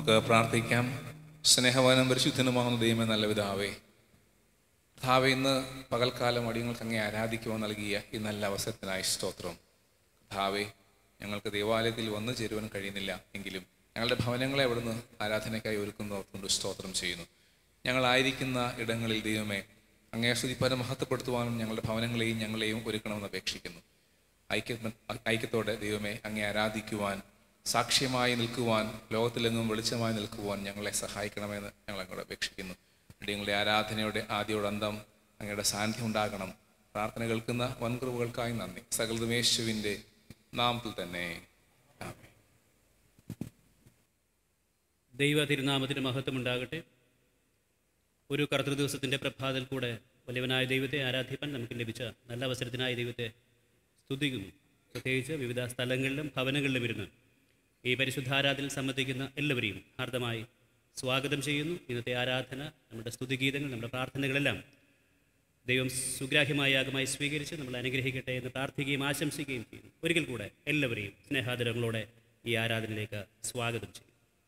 നമുക്ക് പ്രാർത്ഥിക്കാം സ്നേഹവാനും പരിശുദ്ധനുമാകുന്ന ദൈവമേ നല്ല പിതാവേ കർത്താവെ ഇന്ന് പകൽക്കാലം അടിയങ്ങൾക്ക് അങ്ങേ ആരാധിക്കുവാൻ നൽകിയ ഈ നല്ല അവസരത്തിനായി സ്തോത്രം കർത്താവെ ഞങ്ങൾക്ക് ദേവാലയത്തിൽ വന്നു ചേരുവാൻ കഴിയുന്നില്ല എങ്കിലും ഞങ്ങളുടെ ഭവനങ്ങളെ അവിടുന്ന് ആരാധനയ്ക്കായി ഒരുക്കുന്നവർക്കൊണ്ട് സ്തോത്രം ചെയ്യുന്നു ഞങ്ങളായിരിക്കുന്ന ഇടങ്ങളിൽ ദൈവമേ അങ്ങേ സ്തുതിപ്പാനും മഹത്വപ്പെടുത്തുവാനും ഞങ്ങളുടെ ഭവനങ്ങളെയും ഞങ്ങളെയും ഒരുക്കണമെന്ന് അപേക്ഷിക്കുന്നു ഐക്യ ഐക്യത്തോടെ ദൈവമേ അങ്ങേ ആരാധിക്കുവാൻ സാക്ഷ്യമായി നിൽക്കുവാൻ ലോകത്തിലെങ്ങും വെളിച്ചമായി നിൽക്കുവാൻ ഞങ്ങളെ സഹായിക്കണമെന്ന് ഞങ്ങൾ അങ്ങോട്ട് അപേക്ഷിക്കുന്നു ഞങ്ങളുടെ ആരാധനയുടെ ആദ്യയോട് അന്തം അങ്ങയുടെ സാന്നിധ്യം ഉണ്ടാകണം പ്രാർത്ഥന കേൾക്കുന്ന വൻകുറിവുകൾക്കായി നന്ദി സകലതുമേശുവിൻ്റെ നാമത്തിൽ തന്നെ ആമേൻ ദൈവ തിരുനാമത്തിന് മഹത്വമുണ്ടാകട്ടെ ഒരു കർത്തൃ ദിവസത്തിൻ്റെ പ്രഭാതത്തിൽ കൂടെ വലിയവനായ ദൈവത്തെ ആരാധിപ്പാൻ നമുക്ക് ലഭിച്ച നല്ല അവസരത്തിനായി ദൈവത്തെ സ്തുതിക്കുന്നു പ്രത്യേകിച്ച് വിവിധ സ്ഥലങ്ങളിലും ഭവനങ്ങളിലും ഇരുന്ന് ഈ പരിശുദ്ധാരാധനയിൽ സംബന്ധിക്കുന്ന എല്ലാവരെയും ഹാർദമായി സ്വാഗതം ചെയ്യുന്നു ഇന്നത്തെ ആരാധന നമ്മുടെ സ്തുതിഗീതങ്ങൾ നമ്മുടെ പ്രാർത്ഥനകളെല്ലാം ദൈവം സുഗ്രാഹ്യമായ യാഗമായി സ്വീകരിച്ച് നമ്മൾ അനുഗ്രഹിക്കട്ടെ എന്ന് പ്രാർത്ഥിക്കുകയും ആശംസിക്കുകയും ചെയ്യുന്നു ഒരിക്കൽ കൂടെ എല്ലാവരെയും സ്നേഹാദരങ്ങളോടെ ഈ ആരാധനയിലേക്ക് സ്വാഗതം ചെയ്യും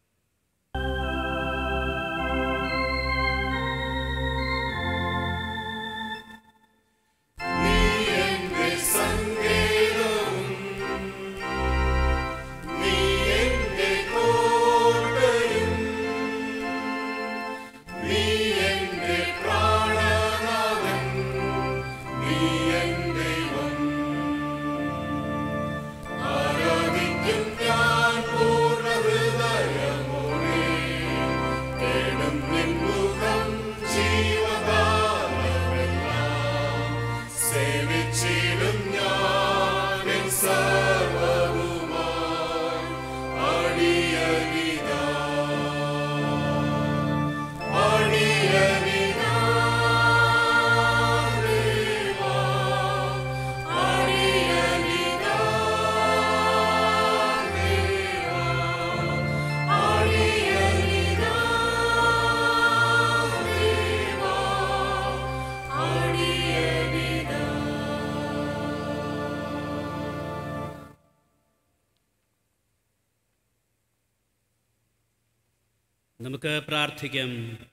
സേവിച്ചിടും ഞാൻ എൻ സർവ്വവുമായി അടിയനിതാ അടിയനിതാ ദേവാ അടിയനിതാ ദേവാ അടിയനിതാ ദേവാ അടിയനിതാ നമുക്ക് പ്രാർത്ഥിക്കാം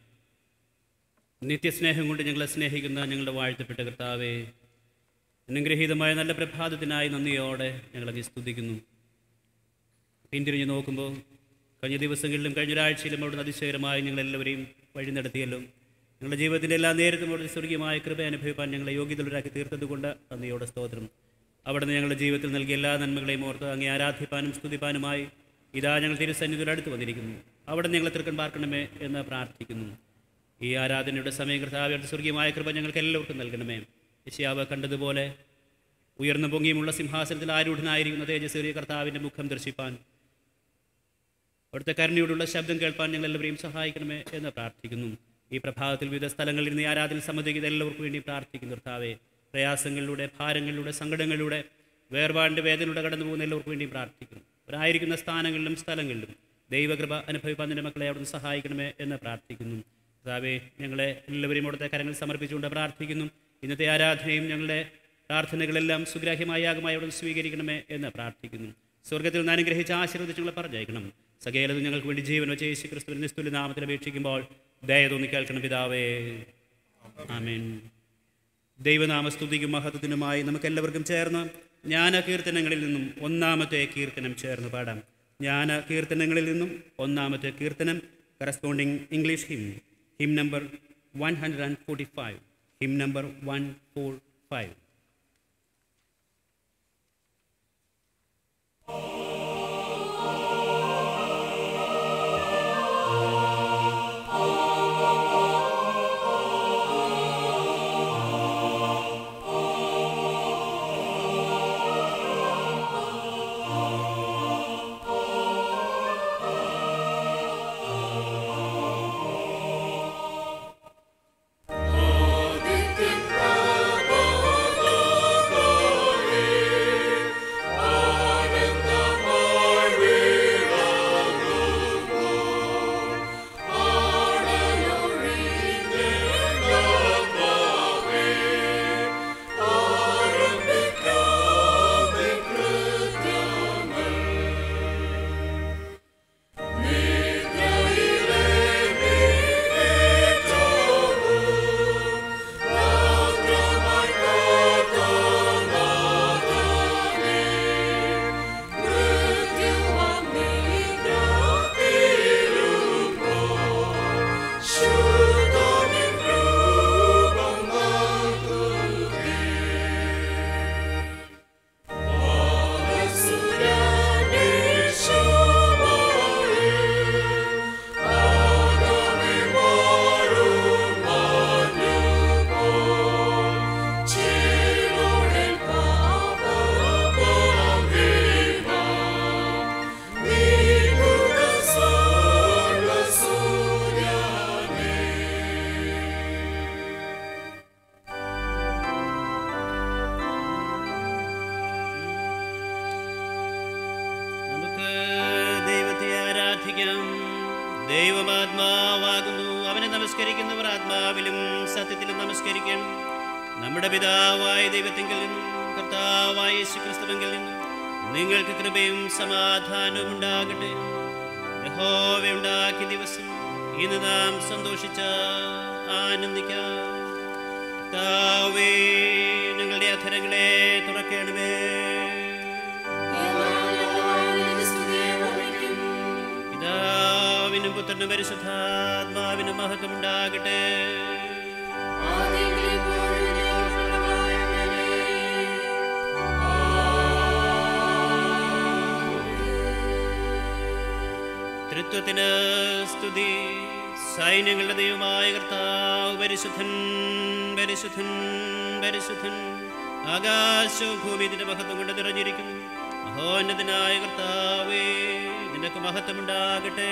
നിത്യസ്നേഹം കൊണ്ട് ഞങ്ങളെ സ്നേഹിക്കുന്ന ഞങ്ങളുടെ വാഴ്ത്തപ്പെട്ട കർത്താവെ അനുഗ്രഹീതമായ നല്ല പ്രഭാതത്തിനായി നന്ദിയോടെ ഞങ്ങളങ്ങ് സ്തുതിക്കുന്നു പിന്തിരിഞ്ഞ് നോക്കുമ്പോൾ കഴിഞ്ഞ ദിവസങ്ങളിലും കഴിഞ്ഞ ഒരാഴ്ചയിലും അവിടുന്ന് അതിശയകരമായി ഞങ്ങളെല്ലാവരെയും വഴി നടത്തിയല്ലോ ഞങ്ങളുടെ ജീവിതത്തിൻ്റെ എല്ലാ നേരത്തും അവിടുന്ന് സ്വർഗീയമായ കൃപ അനുഭവിപ്പാൻ ഞങ്ങളെ യോഗ്യതയുള്ളവരാക്കി തീർത്തതുകൊണ്ട് നന്ദിയോടെ സ്തോത്രം അവിടുന്ന് ഞങ്ങളുടെ ജീവിതത്തിൽ നൽകിയ എല്ലാ നന്മകളെയും ഓർത്ത് അങ്ങേ ആരാധിപ്പാനും സ്തുതിപ്പാനുമായി ഇതാ ഞങ്ങൾ തിരുസന്നിധിയുടെ അടുത്ത് വന്നിരിക്കുന്നു അവിടെ ഞങ്ങളെ തൃക്കൺ പാർക്കണമേ എന്ന് പ്രാർത്ഥിക്കുന്നു ഈ ആരാധനയുടെ സമയം കർത്താവിയുടെ സ്വർഗീയമായ കൃപ ഞങ്ങൾക്ക് എല്ലാവർക്കും നൽകണമേ യശയാവ് കണ്ടതുപോലെ ഉയർന്ന പൊങ്ങിയുമുള്ള സിംഹാസനത്തിൽ ആരൂഢനായിരിക്കുന്ന തേജസ്വരിയ കർത്താവിൻ്റെ മുഖം ദർശിപ്പാൻ അവിടുത്തെ കരുണയോടുള്ള ശബ്ദം കേൾപ്പാൻ ഞങ്ങൾ എല്ലാവരെയും സഹായിക്കണമേ എന്ന് പ്രാർത്ഥിക്കുന്നു ഈ പ്രഭാതത്തിൽ വിവിധ സ്ഥലങ്ങളിൽ നിന്ന് ഈ ആരാധന സംബന്ധിക്കുന്ന എല്ലാവർക്കും വേണ്ടി പ്രാർത്ഥിക്കുന്നു കർത്താവെ പ്രയാസങ്ങളിലൂടെ ഭാരങ്ങളിലൂടെ സങ്കടങ്ങളിലൂടെ വേർപാടിൻ്റെ വേദനയിലൂടെ കടന്നു പോകുന്ന എല്ലാവർക്കും വേണ്ടി പ്രാർത്ഥിക്കുന്നു അവരായിരിക്കുന്ന സ്ഥാനങ്ങളിലും സ്ഥലങ്ങളിലും ദൈവകൃപ അനുഭവിപ്പാൻ നിന്റെ മക്കളെ അവിടുന്ന് സഹായിക്കണമേ എന്ന് പ്രാർത്ഥിക്കുന്നു കർത്താവെ ഞങ്ങളെ എല്ലാവരെയും അവിടുത്തെ കരങ്ങൾ സമർപ്പിച്ചുകൊണ്ട് പ്രാർത്ഥിക്കുന്നു ഇന്നത്തെ ആരാധനയും ഞങ്ങളുടെ പ്രാർത്ഥനകളെല്ലാം സുഗ്രാഹ്യമായ യാഗമായി അവിടുന്ന് സ്വീകരിക്കണമേ എന്ന് പ്രാർത്ഥിക്കുന്നു സ്വർഗത്തിൽ നിന്ന് അനുഗ്രഹിച്ച് ആശീർവദിച്ച് ഞങ്ങളെ പറഞ്ഞയക്കണം സകേലതും ഞങ്ങൾക്ക് വേണ്ടി ജീവൻ വെച്ച് യേശു ക്രിസ്തുവിൻ നിസ്തുല്യ നാമത്തിൽ അപേക്ഷിക്കുമ്പോൾ ദയ തോന്നി കേൾക്കണം പിതാവേ ആമേൻ ദൈവനാമസ്തുതിക്കും മഹത്വത്തിനുമായി നമുക്ക് എല്ലാവർക്കും ചേർന്ന് ജ്ഞാന കീർത്തനങ്ങളിൽ നിന്നും ഒന്നാമത്തെ കീർത്തനം ചേർന്ന് പാടാം ജ്ഞാന കീർത്തനങ്ങളിൽ നിന്നും ഒന്നാമത്തെ കീർത്തനം corresponding English hymn hymn number one hundred and forty five hymn number one four five ആനന്ദ പ്രാർത്ഥിക്കാം ദൈവമാത്മാവാകുന്നു അവനെ നമസ്കരിക്കുന്നവർ ആത്മാവിലും സത്യത്തിലും നമസ്കരിക്കണം നമ്മുടെ പിതാവായ ദൈവത്തിങ്കിൽ നിന്നും കർത്താവായ യേശുക്രിസ്തുവിങ്കിൽ നിന്നും നിങ്ങൾക്ക് കൃപയും സമാധാനവും ഉണ്ടാകട്ടെ യഹോവ ഉണ്ടാക്കിയ ദിവസം ഇന്ന് നാം സന്തോഷിച്ച ആനന്ദിക്കാം കർത്താവേ ഞങ്ങളുടെ അധരങ്ങളെ തുറക്കണമേ പിതാവിനും പുത്രനും പരിശുദ്ധാത്മാവിനും മഹത്വം ഉണ്ടാകട്ടെ തൃത്വത്തിന് സ്തുതി സൈന്യങ്ങളുടെ ദൈവമായ കർത്താവ് പരിശുദ്ധൻ പരിശുദ്ധൻ പരിശുദ്ധൻ ആകാശവും ഭൂമി ഇതിന്റെ മഹത്വം കൊണ്ട് നിറഞ്ഞിരിക്കുന്നു മഹോന്നതനായ കർത്താവേ നിനക്ക് മഹത്വമുണ്ടാകട്ടെ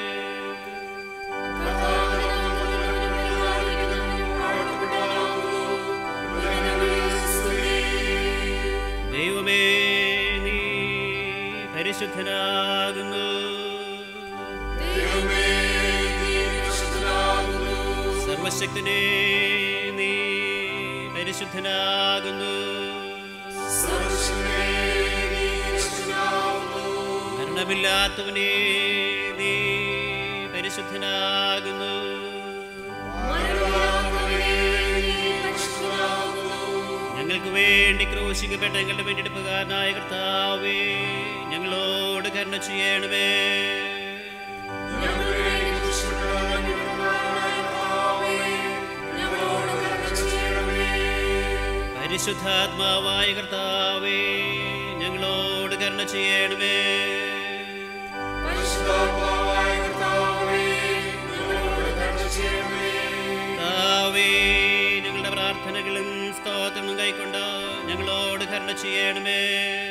ദൈവമേ നീ പരിശുദ്ധനാകുന്നു സർവശക്തനെ നീ പരിശുദ്ധനാകുന്നു മരണമില്ലാത്തവനെ നീ പരിശുദ്ധനാകുന്നു ഞങ്ങൾക്ക് വേണ്ടി ക്രൂശിക്കപ്പെട്ട ഞങ്ങളുടെ വേണ്ടിയെടുപ്പുകാരനായ കർത്താവേ ഞങ്ങളോട് കരുണ ചെയ്യണമേ പരിശുദ്ധാത്മാവായ കർത്താവേ ഞങ്ങളോട് കരുണ ചെയ്യണമേ കർത്താവേ ഞങ്ങളുടെ പ്രാർത്ഥനകളും സ്തോത്രങ്ങളും കൈക്കൊണ്ട് ഞങ്ങളോട് കരുണ ചെയ്യണമേ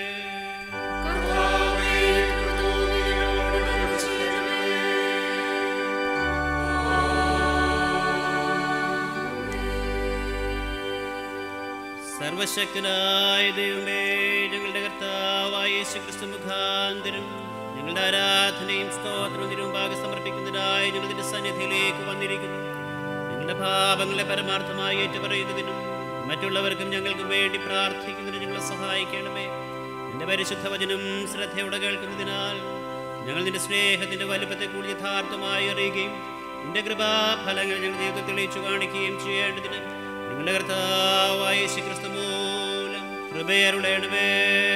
സർവശക്തനായ ദൈവമേ ഞങ്ങളുടെ കർത്താവായ യേശുക്രിസ്തു മുഖാന്തരം ഞങ്ങളുടെ ആരാധനയും സ്തോത്രവും തിരുമുമ്പാകെ സമർപ്പിക്കുന്നതിനായി ഞങ്ങളുടെ സന്നിധിയിലേക്ക് വന്നിരിക്കുന്നു ഞങ്ങളുടെ പാപങ്ങളെ പരമാർത്ഥമായി ഏറ്റുപറയുന്നതിനും മറ്റുള്ളവർക്കും ഞങ്ങൾക്കും വേണ്ടി പ്രാർത്ഥിക്കുന്നതിന് ഞങ്ങളെ സഹായിക്കണമേ നിന്റെ പരിശുദ്ധ വചനം ശ്രദ്ധയോടെ കേൾക്കുന്നതിനാൽ ഞങ്ങൾ നിന്റെ സ്നേഹത്തിന്റെ വലുപ്പത്തെ കൂടി യഥാർത്ഥമായി അറിയുകയും നിന്റെ കൃപാഫലങ്ങൾ ഞങ്ങൾ ദൈവത്തെ തെളിയിച്ചു കാണിക്കുകയും ചെയ്യേണ്ടതിന് ഞങ്ങളുടെ കർത്താവായ യേശുക്രിസ്തു മൂലം കൃപയരുളേണമേ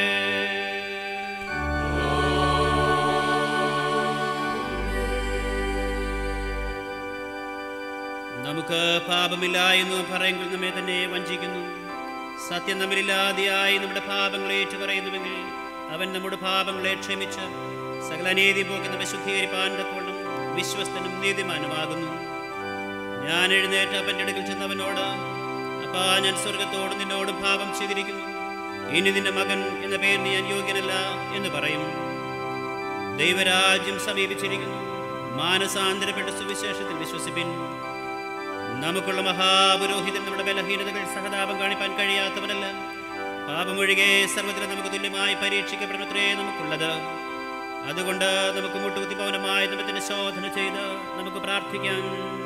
നമുക്ക് പാപമില്ല എന്ന് പറയുമ്പോൾ നമ്മെ തന്നെ വഞ്ചിക്കുന്നു സത്യം നമ്മളില്ലാതെയായി നമ്മുടെ പാപങ്ങളെ ഏറ്റു പറയുന്നുവെങ്കിൽ അവൻ നമ്മുടെ പാപങ്ങളെ ക്ഷമിച്ച് സകല നീതി പോക്കി നമ്മെ ശുദ്ധീകരിപ്പാൻ തക്കവണ്ണം വിശ്വസ്തനും നീതിമാനുമാകുന്നു ഞാൻ എഴുന്നേറ്റ് അവൻ്റെ അടുക്കൽ ചെന്നവനോട് അപ്പാ ഞാൻ സ്വർഗത്തോടും നിന്നോടും പാപം ചെയ്തിരിക്കുന്നു ഇനി നിന്റെ മകൻ എന്ന പേരിന് ഞാൻ യോഗ്യനല്ല എന്ന് പറയും ദൈവരാജ്യം സമീപിച്ചിരിക്കുന്നു മാനസാന്തരപ്പെട്ട സുവിശേഷത്തിൽ വിശ്വസിപ്പിൻ നമുക്കുള്ള മഹാപുരോഹിതൻ നമ്മുടെ ബലഹീനതകൾ സഹതാപം കാണിപ്പാൻ കഴിയാത്തവനല്ല പാപമൊഴികെ സർവ്വത്തിലും നമുക്ക് തുല്യമായി പരീക്ഷിക്കപ്പെടുന്നത്രേ നമുക്കുള്ളത് അതുകൊണ്ട് നമുക്ക് മുട്ടുകുത്തി പൗനമായ നമ്മത്തിന്റെ ശോധന ചെയ്ത് നമുക്ക് പ്രാർത്ഥിക്കാം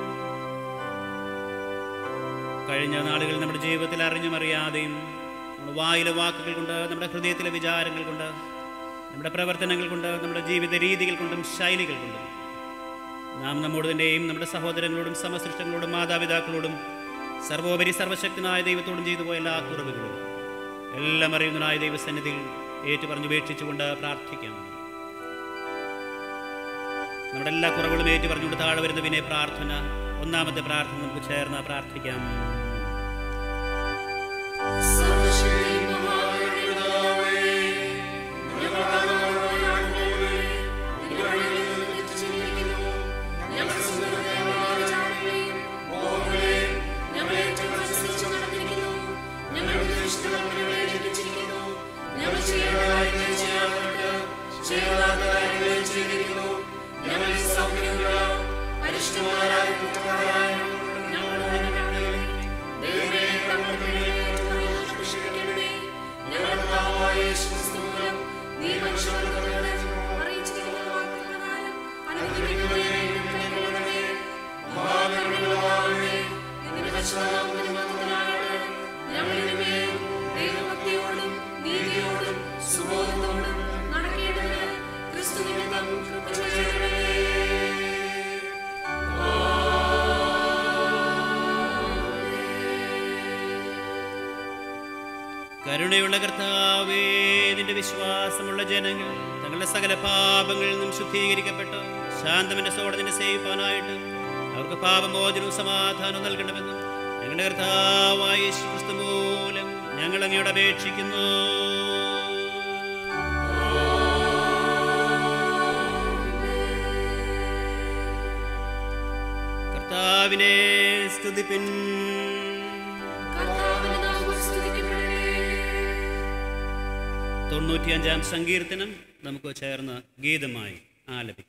കഴിഞ്ഞ നാളുകളിൽ നമ്മുടെ ജീവിതത്തിൽ അറിഞ്ഞും അറിയാതെയും നമ്മുടെ വായിലെ വാക്കുകൾ കൊണ്ട് നമ്മുടെ ഹൃദയത്തിലെ വിചാരങ്ങൾ കൊണ്ട് നമ്മുടെ പ്രവർത്തനങ്ങൾ കൊണ്ട് നമ്മുടെ ജീവിത രീതികൾ കൊണ്ടും ശൈലികൾ കൊണ്ടും നാം നമ്മോട് തന്നെയും നമ്മുടെ സഹോദരങ്ങളോടും സമസൃഷ്ടങ്ങളോടും മാതാപിതാക്കളോടും സർവോപരി സർവശക്തനായ ദൈവത്തോടും ചെയ്തു പോയ എല്ലാ കുറവുകളും എല്ലാം അറിയുന്നതായ ദൈവസന്നിധിയിൽ ഏറ്റുപറഞ്ഞു ഉപേക്ഷിച്ചുകൊണ്ട് പ്രാർത്ഥിക്കാം നമ്മുടെ എല്ലാ കുറവുകളും ഏറ്റു പറഞ്ഞുകൊണ്ട് താഴെ വരുന്ന വിനയ പ്രാർത്ഥന ഒന്നാമത്തെ പ്രാർത്ഥന നമുക്ക് ചേർന്ന് പ്രാർത്ഥിക്കാം പരിഷ്ഠമാരായ കുറ്റക്കാരായ ഞങ്ങളോട് ഞങ്ങളെ ദൈവമേ നമ്മുടെ രക്ഷിക്കണമേ ഞങ്ങളുടെ കർത്താവായ യേശുക്രിസ്തു മൂലം നീ മനുഷ്യരുടെ അറിയിച്ചിരിക്കുന്ന വാക്കുപ്രകാരം കരുണയുള്ള കർത്താവേ നിന്റെ വിശ്വാസമുള്ള ജനങ്ങൾ തങ്ങളുടെ സകല പാപങ്ങളിൽ നിന്നും ശുദ്ധീകരിക്കപ്പെട്ടു ശാന്തമനസ്സോടെ നിന്നെ സേവിപ്പാനായിട്ട് അവർക്ക് പാപമോചനവും സമാധാനവും നൽകണമെന്നും ഞങ്ങളുടെ കർത്താവായ യേശു ക്രിസ്തു മൂലം ഞങ്ങൾ അങ്ങയോട് അപേക്ഷിക്കുന്നു കർത്താവിനെ സ്തുതിപ്പിൻ കർത്താവിന്റെ നാമം സ്തുതിക്കപ്പെടട്ടെ തൊണ്ണൂറ്റിയഞ്ചാം സങ്കീർത്തനം നമുക്ക് ചേർന്ന് ഗീതമായി ആലപിക്കാം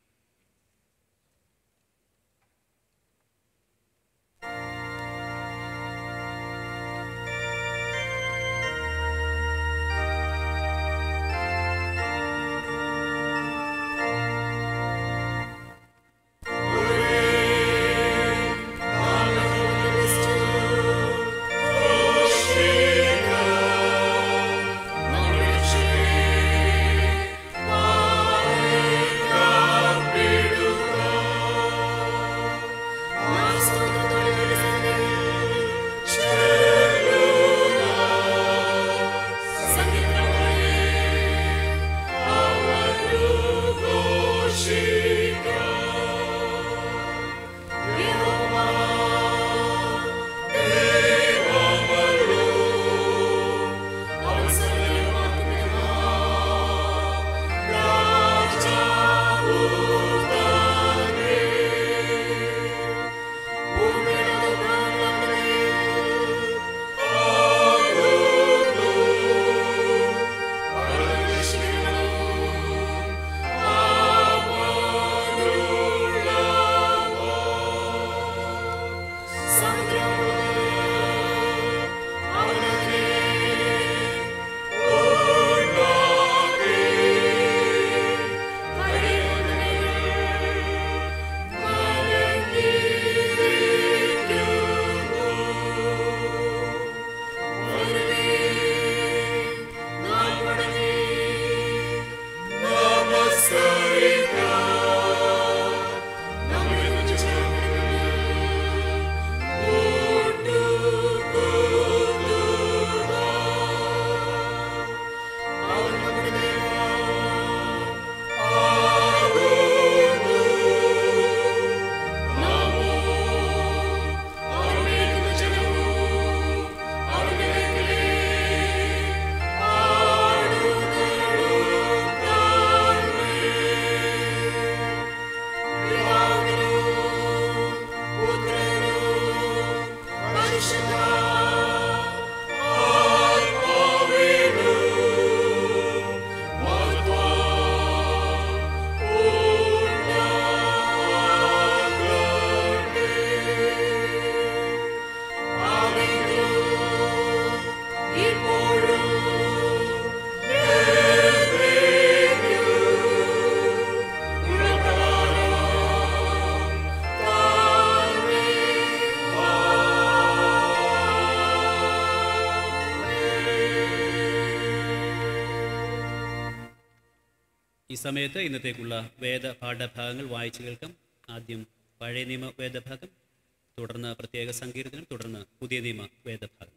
ഈ സമയത്ത് ഇന്നത്തേക്കുള്ള വേദ പാഠഭാഗങ്ങൾ വായിച്ചു കേൾക്കാം ആദ്യം പഴയ നിയമ വേദഭാഗം തുടർന്ന് പ്രത്യേക സങ്കീർത്തനം തുടർന്ന് പുതിയ നിയമ വേദഭാഗം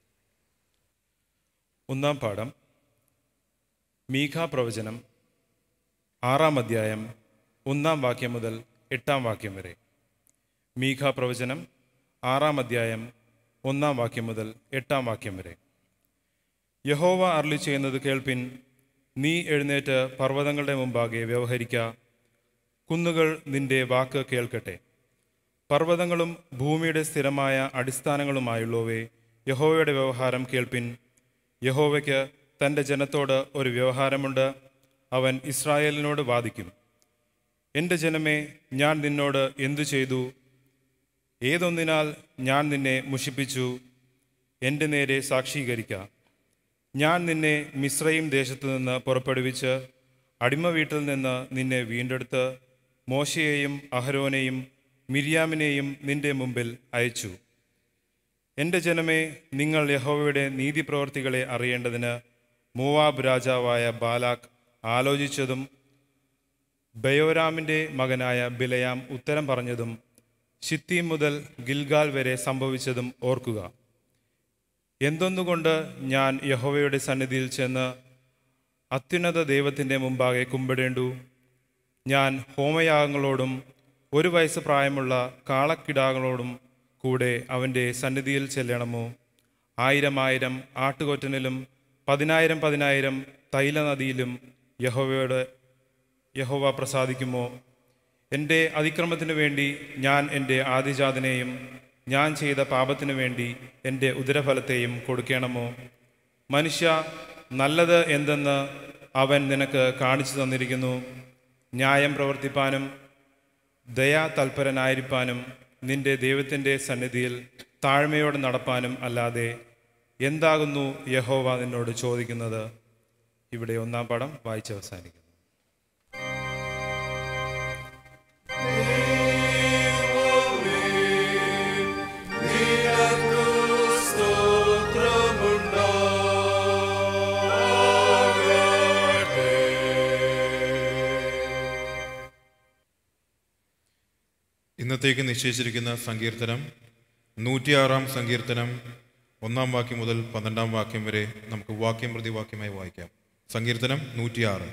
ഒന്നാം പാഠം മീഖ പ്രവചനം ആറാം അധ്യായം ഒന്നാം വാക്യം മുതൽ എട്ടാം വാക്യം വരെ മീഖ പ്രവചനം ആറാം അധ്യായം ഒന്നാം വാക്യം മുതൽ എട്ടാം വാക്യം വരെ യഹോവ അർളി ചെയ്യുന്നത് കേൾപ്പിൻ നീ എഴുന്നേറ്റ് പർവ്വതങ്ങളുടെ മുമ്പാകെ വ്യവഹരിക്ക കുന്നുകൾ നിന്റെ വാക്ക് കേൾക്കട്ടെ പർവ്വതങ്ങളും ഭൂമിയുടെ സ്ഥിരമായ അടിസ്ഥാനങ്ങളുമായുള്ളവേ യഹോവയുടെ വ്യവഹാരം കേൾപ്പിൻ യഹോവയ്ക്ക് തൻ്റെ ജനത്തോട് ഒരു വ്യവഹാരമുണ്ട് അവൻ ഇസ്രായേലിനോട് വാദിക്കും എൻ്റെ ജനമേ ഞാൻ നിന്നോട് എന്തു ചെയ്തു ഏതൊന്നിനാൽ ഞാൻ നിന്നെ മുഷിപ്പിച്ചു എൻ്റെ നേരെ സാക്ഷീകരിക്ക ഞാൻ നിന്നെ മിശ്രയും ദേശത്തു നിന്ന് പുറപ്പെടുവിച്ച് അടിമ വീട്ടിൽ നിന്ന് നിന്നെ വീണ്ടെടുത്ത് മോശയെയും അഹരോനെയും മിരിയാമിനെയും നിന്റെ മുമ്പിൽ അയച്ചു എൻ്റെ ജനമേ നിങ്ങൾ യഹോവയുടെ നീതിപ്രവർത്തികളെ അറിയേണ്ടതിന് മൂവാബ് രാജാവായ ബാലാക്ക് ആലോചിച്ചതും ബയോരാമിൻ്റെ മകനായ ബിലയാം ഉത്തരം പറഞ്ഞതും ഷിത്തീം മുതൽ ഗിൽഗാൽ വരെ സംഭവിച്ചതും ഓർക്കുക എന്തൊന്നുകൊണ്ട് ഞാൻ യഹോവയുടെ സന്നിധിയിൽ ചെന്ന് അത്യുന്നത ദൈവത്തിൻ്റെ മുമ്പാകെ കുമ്പിടേണ്ടു ഞാൻ ഹോമയാഗങ്ങളോടും ഒരു വയസ്സ് പ്രായമുള്ള കാളക്കിടാകളോടും കൂടെ അവൻ്റെ സന്നിധിയിൽ ചെല്ലണമോ ആയിരം ആയിരം ആട്ടുകൊറ്റനിലും പതിനായിരം പതിനായിരം തൈലനദിയിലും യഹോവയുടെ യഹോവ പ്രസാദിക്കുമോ എൻ്റെ അതിക്രമത്തിനു വേണ്ടി ഞാൻ എൻ്റെ ആദിജാതനെയും ഞാൻ ചെയ്ത പാപത്തിനു വേണ്ടി എൻ്റെ ഉദരഫലത്തെയും കൊടുക്കണമോ മനുഷ്യ നല്ലത് എന്തെന്ന് അവൻ നിനക്ക് കാണിച്ചു തന്നിരിക്കുന്നു ന്യായം പ്രവർത്തിപ്പാനും ദയാ തൽപരനായിരിക്കാനും നിന്റെ ദൈവത്തിൻ്റെ സന്നിധിയിൽ താഴ്മയോടെ നടപ്പാനും അല്ലാതെ എന്താകുന്നു യഹോവ നിന്നോട് ചോദിക്കുന്നത് ഇവിടെ ഒന്നാം പടം വായിച്ചവസാനിക്കുന്നു ഇന്നത്തേക്ക് നിശ്ചയിച്ചിരിക്കുന്ന സങ്കീർത്തനം നൂറ്റിയാറാം സങ്കീർത്തനം ഒന്നാം വാക്യം മുതൽ പന്ത്രണ്ടാം വാക്യം വരെ നമുക്ക് വാക്യം പ്രതി വാക്യമായി വായിക്കാം സങ്കീർത്തനം നൂറ്റിയാറ്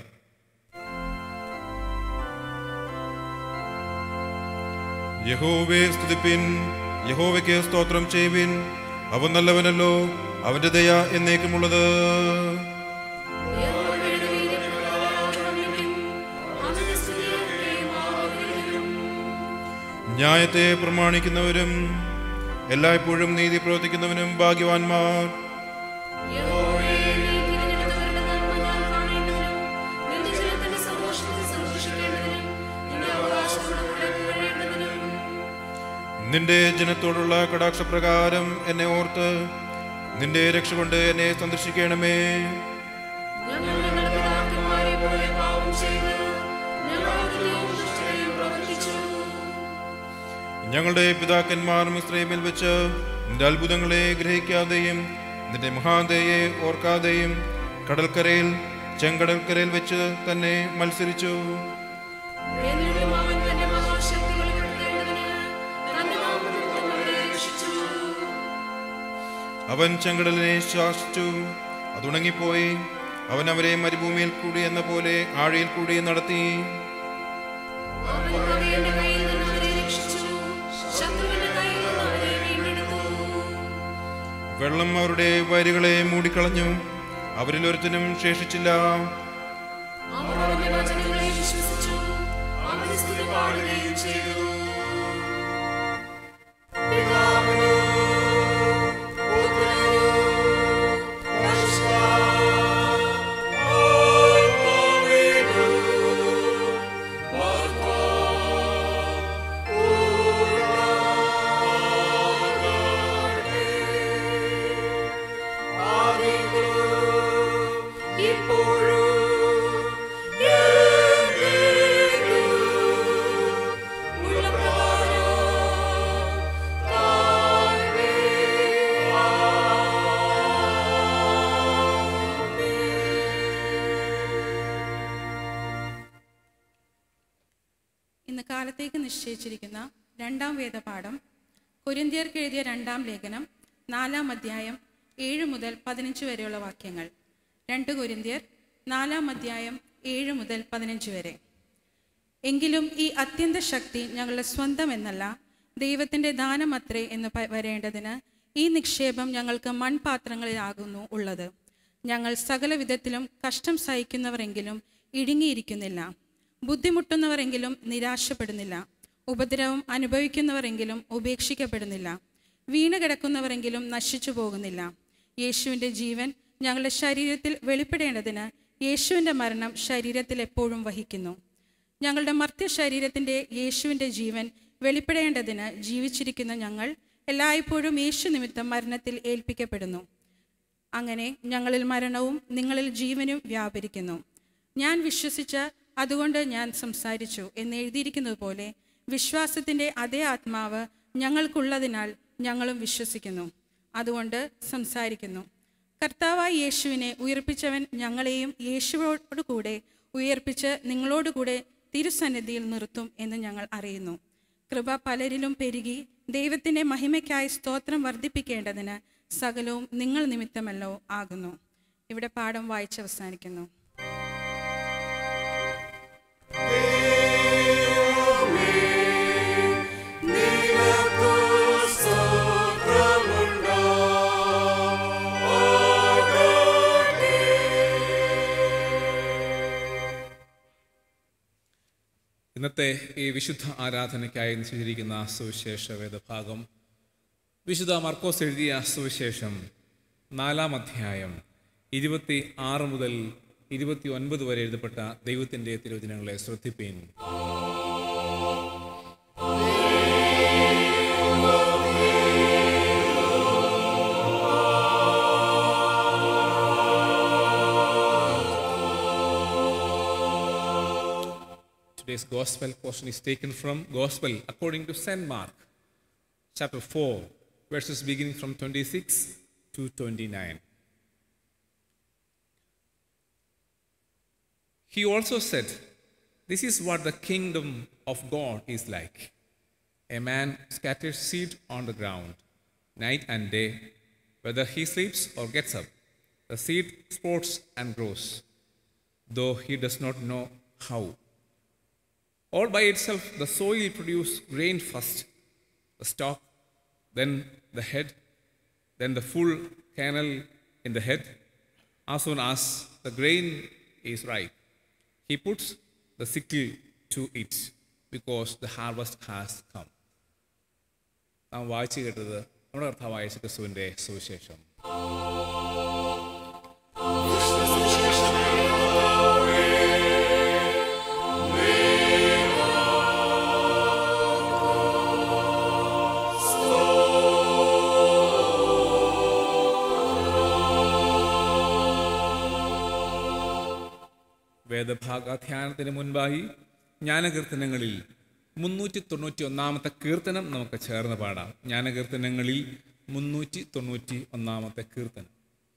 യഹോവയെ സ്തുതിപ്പിൻ യഹോവയ്ക്ക് സ്തോത്രം ചെയ്യുവിൻ അവൻ നല്ലവനല്ലോ അവന്റെ ദയ എന്നേക്കുമുള്ളത് യഹോവയുടെ വീര്യപ്രകാരം അവന്റെ സ്തുതിയൊക്കെയും ആഗ്രഹിക്കും ന്യായത്തെ പ്രമാണിക്കുന്നവരും എല്ലായ്പ്പോഴും നീതി പ്രവർത്തിക്കുന്നവനും ഭാഗ്യവാന്മാർ യഹോവയെ നീ തിരഞ്ഞെടുത്തവരുടെ നന്മ ഞാൻ കാണേണ്ടതിനും നിന്റെ ജനത്തിന്റെ സന്തോഷത്തിൽ സന്തോഷിക്കേണ്ടതിനും നിന്റെ അവകാശത്തോടെ കൂടെ പുകഴേണ്ടതിനും നിന്റെ ജനത്തോടുള്ള കടാക്ഷപ്രകാരം എന്നെ ഓർത്ത് നിന്റെ രക്ഷ കൊണ്ട് എന്നെ സന്ദർശിക്കണമേ ഞങ്ങൾ ഞങ്ങളുടെ പിതാക്കന്മാരെ പോലെ പാപം ചെയ്ത് ഞങ്ങൾ അകൃത്യവും ദുഷ്ടതയും പ്രവർത്തിച്ചു ഞങ്ങളുടെ പിതാക്കന്മാർ മിശ്രമിൽ വെച്ച് നിന്റെ അത്ഭുതങ്ങളെ ഗ്രഹിക്കാതെയും നിന്റെ മഹാദയെ ഓർക്കാതെയും കടൽക്കരയിൽ ചെങ്കടൽക്കരയിൽ വെച്ച് തന്നെ മത്സരിച്ചു എന്നിട്ടും അവൻ തന്റെ മഹാശക്തി വെളിപ്പെടുത്തേണ്ടതിന് തന്റെ നാമനിമിത്തം അവരെ രക്ഷിച്ചു അവൻ ചെങ്കടലിനെ ശാസിച്ചു അതുണങ്ങിപ്പോയി അവൻ അവരെ മരുഭൂമിയിൽ കൂടി എന്ന പോലെ ആഴിയിൽ കൂടി നടത്തി അവൻ മകയുടെ കയ്യിൽ നിന്ന് അവരെ രക്ഷിച്ചു ശത്രുവിന്റെ കയ്യിൽ നിന്ന് അവരെ വീണ്ടെടുത്തു വെള്ളം അവരുടെ വയലുകളെ മൂടിക്കളഞ്ഞു അവരിൽ ഒരുത്തനും ശേഷിച്ചില്ല അവർ അവന്റെ വചനങ്ങളെ വിശ്വസിച്ചു അവന്റെ സ്തുതി പാടുകയും ചെയ്തു പിതാവിനോ, പുത്രനോ, പരിശുദ്ധാത്മാവിനോ, ഇപ്പോഴും എന്നേക്കും ഉള്ള പ്രകാരം ഇന്ന് കാലത്തേക്ക് നിശ്ചയിച്ചിരിക്കുന്ന രണ്ടാം വേദപാഠം കൊരിന്ത്യർക്ക് എഴുതിയ രണ്ടാം ലേഖനം നാലാം അധ്യായം ഏഴ് മുതൽ പതിനഞ്ച് വരെയുള്ള വാക്യങ്ങൾ രണ്ട് കൊരിന്ത്യർ നാലാം അധ്യായം ഏഴ് മുതൽ പതിനഞ്ച് വരെ എങ്കിലും ഈ അത്യന്ത ശക്തി ഞങ്ങളുടെ സ്വന്തം എന്നല്ല ദൈവത്തിൻ്റെ ദാനമത്രേ എന്ന് പ- വരേണ്ടതിന് ഈ നിക്ഷേപം ഞങ്ങൾക്ക് മൺപാത്രങ്ങളിലാകുന്നു ഉള്ളത് ഞങ്ങൾ സകല വിധത്തിലും കഷ്ടം സഹിക്കുന്നവരെങ്കിലും ഇടുങ്ങിയിരിക്കുന്നില്ല ബുദ്ധിമുട്ടുന്നവരെങ്കിലും നിരാശപ്പെടുന്നില്ല ഉപദ്രവം അനുഭവിക്കുന്നവരെങ്കിലും ഉപേക്ഷിക്കപ്പെടുന്നില്ല വീണ് കിടക്കുന്നവരെങ്കിലും നശിച്ചു പോകുന്നില്ല യേശുവിൻ്റെ ജീവൻ ഞങ്ങളുടെ ശരീരത്തിൽ വെളിപ്പെടേണ്ടതിന് യേശുവിൻ്റെ മരണം ശരീരത്തിൽ എപ്പോഴും വഹിക്കുന്നു ഞങ്ങളുടെ മർത്യ ശരീരത്തിൻ്റെ യേശുവിൻ്റെ ജീവൻ വെളിപ്പെടേണ്ടതിന് ജീവിച്ചിരിക്കുന്ന ഞങ്ങൾ എല്ലായ്പ്പോഴും യേശു നിമിത്തം മരണത്തിൽ ഏൽപ്പിക്കപ്പെടുന്നു അങ്ങനെ ഞങ്ങളിൽ മരണവും നിങ്ങളിൽ ജീവനും വ്യാപരിക്കുന്നു ഞാൻ വിശ്വസിച്ച അതുകൊണ്ട് ഞാൻ സംസാരിച്ചു എന്ന് എഴുതിയിരിക്കുന്നത് പോലെ വിശ്വാസത്തിൻ്റെ അതേ ആത്മാവ് ഞങ്ങൾക്കുള്ളതിനാൽ ഞങ്ങളും വിശ്വസിക്കുന്നു അതുകൊണ്ട് സംസാരിക്കുന്നു കർത്താവായ യേശുവിനെ ഉയർപ്പിച്ചവൻ ഞങ്ങളെയും യേശുവോട് കൂടെ ഉയർപ്പിച്ച് നിങ്ങളോടുകൂടെ തിരുസന്നിധിയിൽ നിർത്തും എന്ന് ഞങ്ങൾ അറിയുന്നു കൃപ പലരിലും പെരുകി ദൈവത്തിൻ്റെ മഹിമയ്ക്കായി സ്തോത്രം വർദ്ധിപ്പിക്കേണ്ടതിന് സകലവും നിങ്ങൾ നിമിത്തമല്ലോ ആകുന്നു ഇവിടെ പാഠം വായിച്ചവസാനിക്കുന്നു ഇന്നത്തെ ഈ വിശുദ്ധ ആരാധനയ്ക്കായി നിശ്ചയിച്ചിരിക്കുന്ന സുവിശേഷ വേദഭാഗം വിശുദ്ധ മർക്കോസ് എഴുതിയ സുവിശേഷം നാലാം അധ്യായം ഇരുപത്തി ആറ് മുതൽ ഇരുപത്തി ഒൻപത് വരെ എഴുതപ്പെട്ട ദൈവത്തിൻ്റെ തിരുവചനങ്ങളെ ശ്രദ്ധിപ്പീൻ Today's gospel portion is taken from Gospel according to St. Mark, chapter 4, verses beginning from 26 to 29. He also said, This is what the kingdom of God is like. A man scatters seed on the ground, night and day, whether he sleeps or gets up. The seed sprouts and grows, though he does not know how. All by itself, the soil produces grain first, the stalk, then the head, then the full kernel in the head. As soon as the grain is ripe, he puts the sickle to it because the harvest has come. നാം വായിച്ചു കേട്ടത് നമ്മുടെ കർത്താവായ യേശു ക്രിസ്തുവിൻ്റെ സുവിശേഷം വേദഭാഗാധ്യാനത്തിന് മുൻപായി ജ്ഞാനകീർത്തനങ്ങളിൽ മുന്നൂറ്റി തൊണ്ണൂറ്റി ഒന്നാമത്തെ കീർത്തനം നമുക്ക് ചേർന്ന് പാടാം ജ്ഞാനകീർത്തനങ്ങളിൽ മുന്നൂറ്റി തൊണ്ണൂറ്റി ഒന്നാമത്തെ കീർത്തനം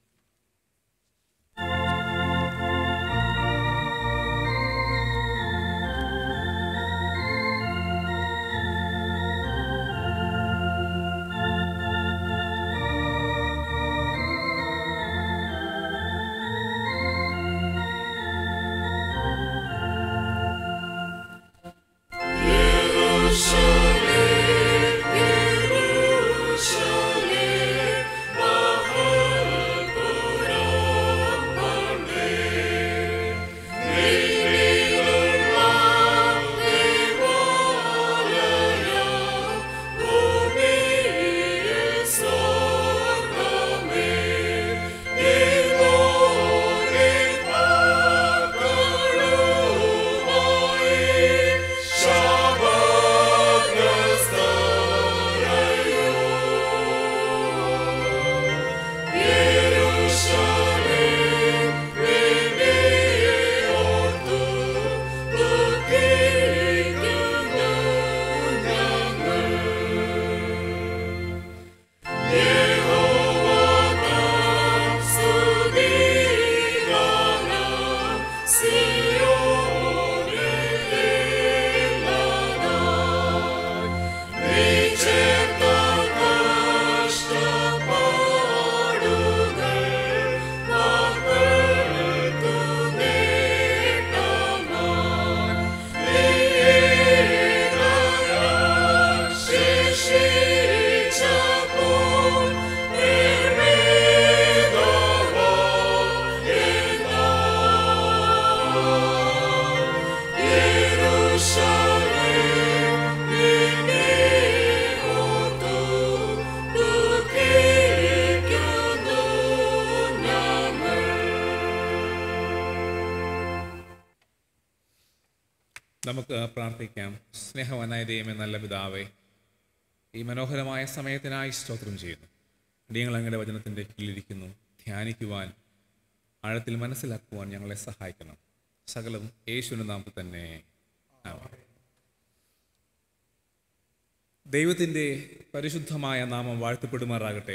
നമുക്ക് പ്രാർത്ഥിക്കാം സ്നേഹവനായ ദൈവമേ നല്ല പിതാവേ ഈ മനോഹരമായ സമയത്തിനായി സ്തോത്രം ചെയ്യുന്നു അടിയങ്ങൾ അങ്ങയുടെ വചനത്തിൻ്റെ കീഴിലിരിക്കുന്നു ധ്യാനിക്കുവാൻ ആഴത്തിൽ മനസ്സിലാക്കുവാൻ ഞങ്ങളെ സഹായിക്കണം സകലം യേശുവിൻ്റെ നാമത്തിൽ തന്നെ ആമേൻ. ദൈവത്തിൻ്റെ പരിശുദ്ധമായ നാമം വാഴ്ത്തപ്പെടുമാറാകട്ടെ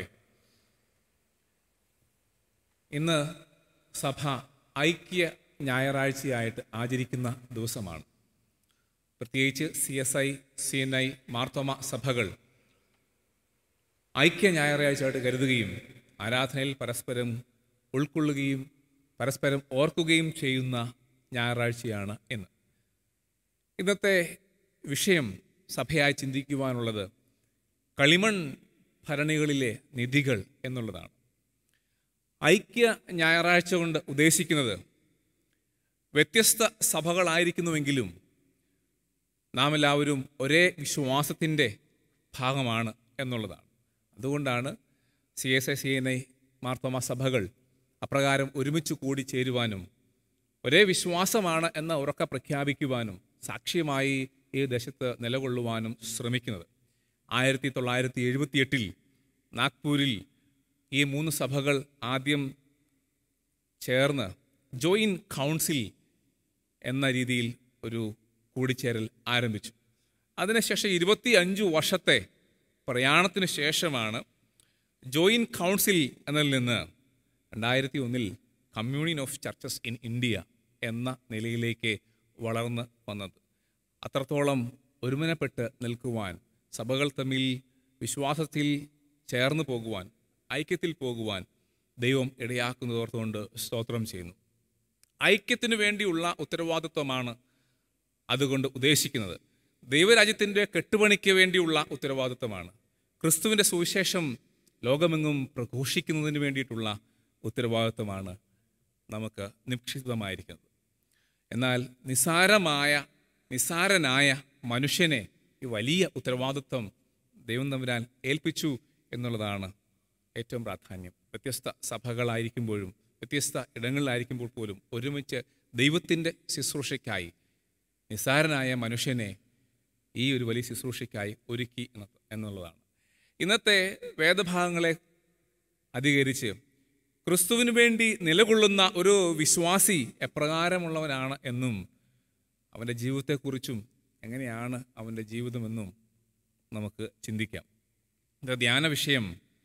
ഇന്ന് സഭ ഐക്യ ഞായറാഴ്ചയായിട്ട് ആചരിക്കുന്ന ദിവസമാണ് പ്രത്യേകിച്ച് C S I C N I Marthoma സഭകൾ ഐക്യ ഞായറാഴ്ചയായിട്ട് കരുതുകയും ആരാധനയിൽ പരസ്പരം ഉൾക്കൊള്ളുകയും പരസ്പരം ഓർക്കുകയും ചെയ്യുന്ന ഞായറാഴ്ചയാണ് എന്ന് ഇന്നത്തെ വിഷയം സഭയായി ചിന്തിക്കുവാനുള്ളത് കളിമൺ ഭരണികളിലെ നിധികൾ എന്നുള്ളതാണ് ഐക്യ ഞായറാഴ്ച കൊണ്ട് ഉദ്ദേശിക്കുന്നത് വ്യത്യസ്ത സഭകളായിരിക്കുന്നുവെങ്കിലും നാം എല്ലാവരും ഒരേ വിശ്വാസത്തിൻ്റെ ഭാഗമാണ് എന്നുള്ളതാണ് അതുകൊണ്ടാണ് C S I C N I Marthoma സഭകൾ അപ്രകാരം ഒരുമിച്ച് കൂടി ചേരുവാനും ഒരേ വിശ്വാസമാണ് എന്ന് ഉറക്കെ പ്രഖ്യാപിക്കുവാനും സാക്ഷ്യമായി ഈ ദേശത്ത് നിലകൊള്ളുവാനും ശ്രമിക്കുന്നത് ആയിരത്തി തൊള്ളായിരത്തി എഴുപത്തിയെട്ടിൽ നാഗ്പൂരിൽ ഈ മൂന്ന് സഭകൾ ആദ്യം ചേർന്ന് ജോയിൻറ്റ് കൗൺസിൽ എന്ന രീതിയിൽ ഒരു കൂടിച്ചേരൽ ആരംഭിച്ചു അതിനുശേഷം ഇരുപത്തി അഞ്ചു വർഷത്തെ പ്രയാണത്തിന് ശേഷമാണ് ജോയിൻറ്റ് കൗൺസിൽ എന്നതിൽ നിന്ന് രണ്ടായിരത്തി ഒന്നിൽ Communion of Churches in India എന്ന നിലയിലേക്ക് വളർന്ന് വന്നത് അത്രത്തോളം ഒരുമനപ്പെട്ട് നിൽക്കുവാൻ സഭകൾ തമ്മിൽ വിശ്വാസത്തിൽ ചേർന്ന് പോകുവാൻ ഐക്യത്തിൽ പോകുവാൻ ദൈവം ഇടയാക്കുന്നതോർത്തുകൊണ്ട് സ്തോത്രം ചെയ്യുന്നു ഐക്യത്തിനു വേണ്ടിയുള്ള ഉത്തരവാദിത്വമാണ് അതുകൊണ്ട് ഉദ്ദേശിക്കുന്നത് ദൈവരാജ്യത്തിൻ്റെ കെട്ടുപണിക്ക് വേണ്ടിയുള്ള ഉത്തരവാദിത്വമാണ് ക്രിസ്തുവിൻ്റെ സുവിശേഷം ലോകമെങ്ങും പ്രഘോഷിക്കുന്നതിന് വേണ്ടിയിട്ടുള്ള ഉത്തരവാദിത്വമാണ് നമുക്ക് നിക്ഷിപ്തമായിരിക്കുന്നത് എന്നാൽ നിസാരമായ നിസാരനായ മനുഷ്യനെ ഈ വലിയ ഉത്തരവാദിത്വം ദൈവം തമ്പുരാൻ ഏൽപ്പിച്ചു എന്നുള്ളതാണ് ഏറ്റവും പ്രാധാന്യം വ്യത്യസ്ത സഭകളായിരിക്കുമ്പോഴും വ്യത്യസ്ത ഇടങ്ങളിലായിരിക്കുമ്പോൾ പോലും ഒരുമിച്ച് ദൈവത്തിൻ്റെ ശുശ്രൂഷയ്ക്കായി നിസാരനായ മനുഷ്യനെ ഈ ഒരു വലിയ ശുശ്രൂഷയ്ക്കായി ഒരുക്കി എന്ന- എന്നുള്ളതാണ് ഇന്നത്തെ വേദഭാഗങ്ങളെ അധികരിച്ച് ക്രിസ്തുവിന് വേണ്ടി നിലകൊള്ളുന്ന ഒരു വിശ്വാസി എപ്രകാരമുള്ളവനാണ് എന്നും അവൻ്റെ ജീവിതത്തെക്കുറിച്ചും എങ്ങനെയാണ് അവൻ്റെ ജീവിതമെന്നും നമുക്ക് ചിന്തിക്കാം ഇത് ധ്യാന വിഷയം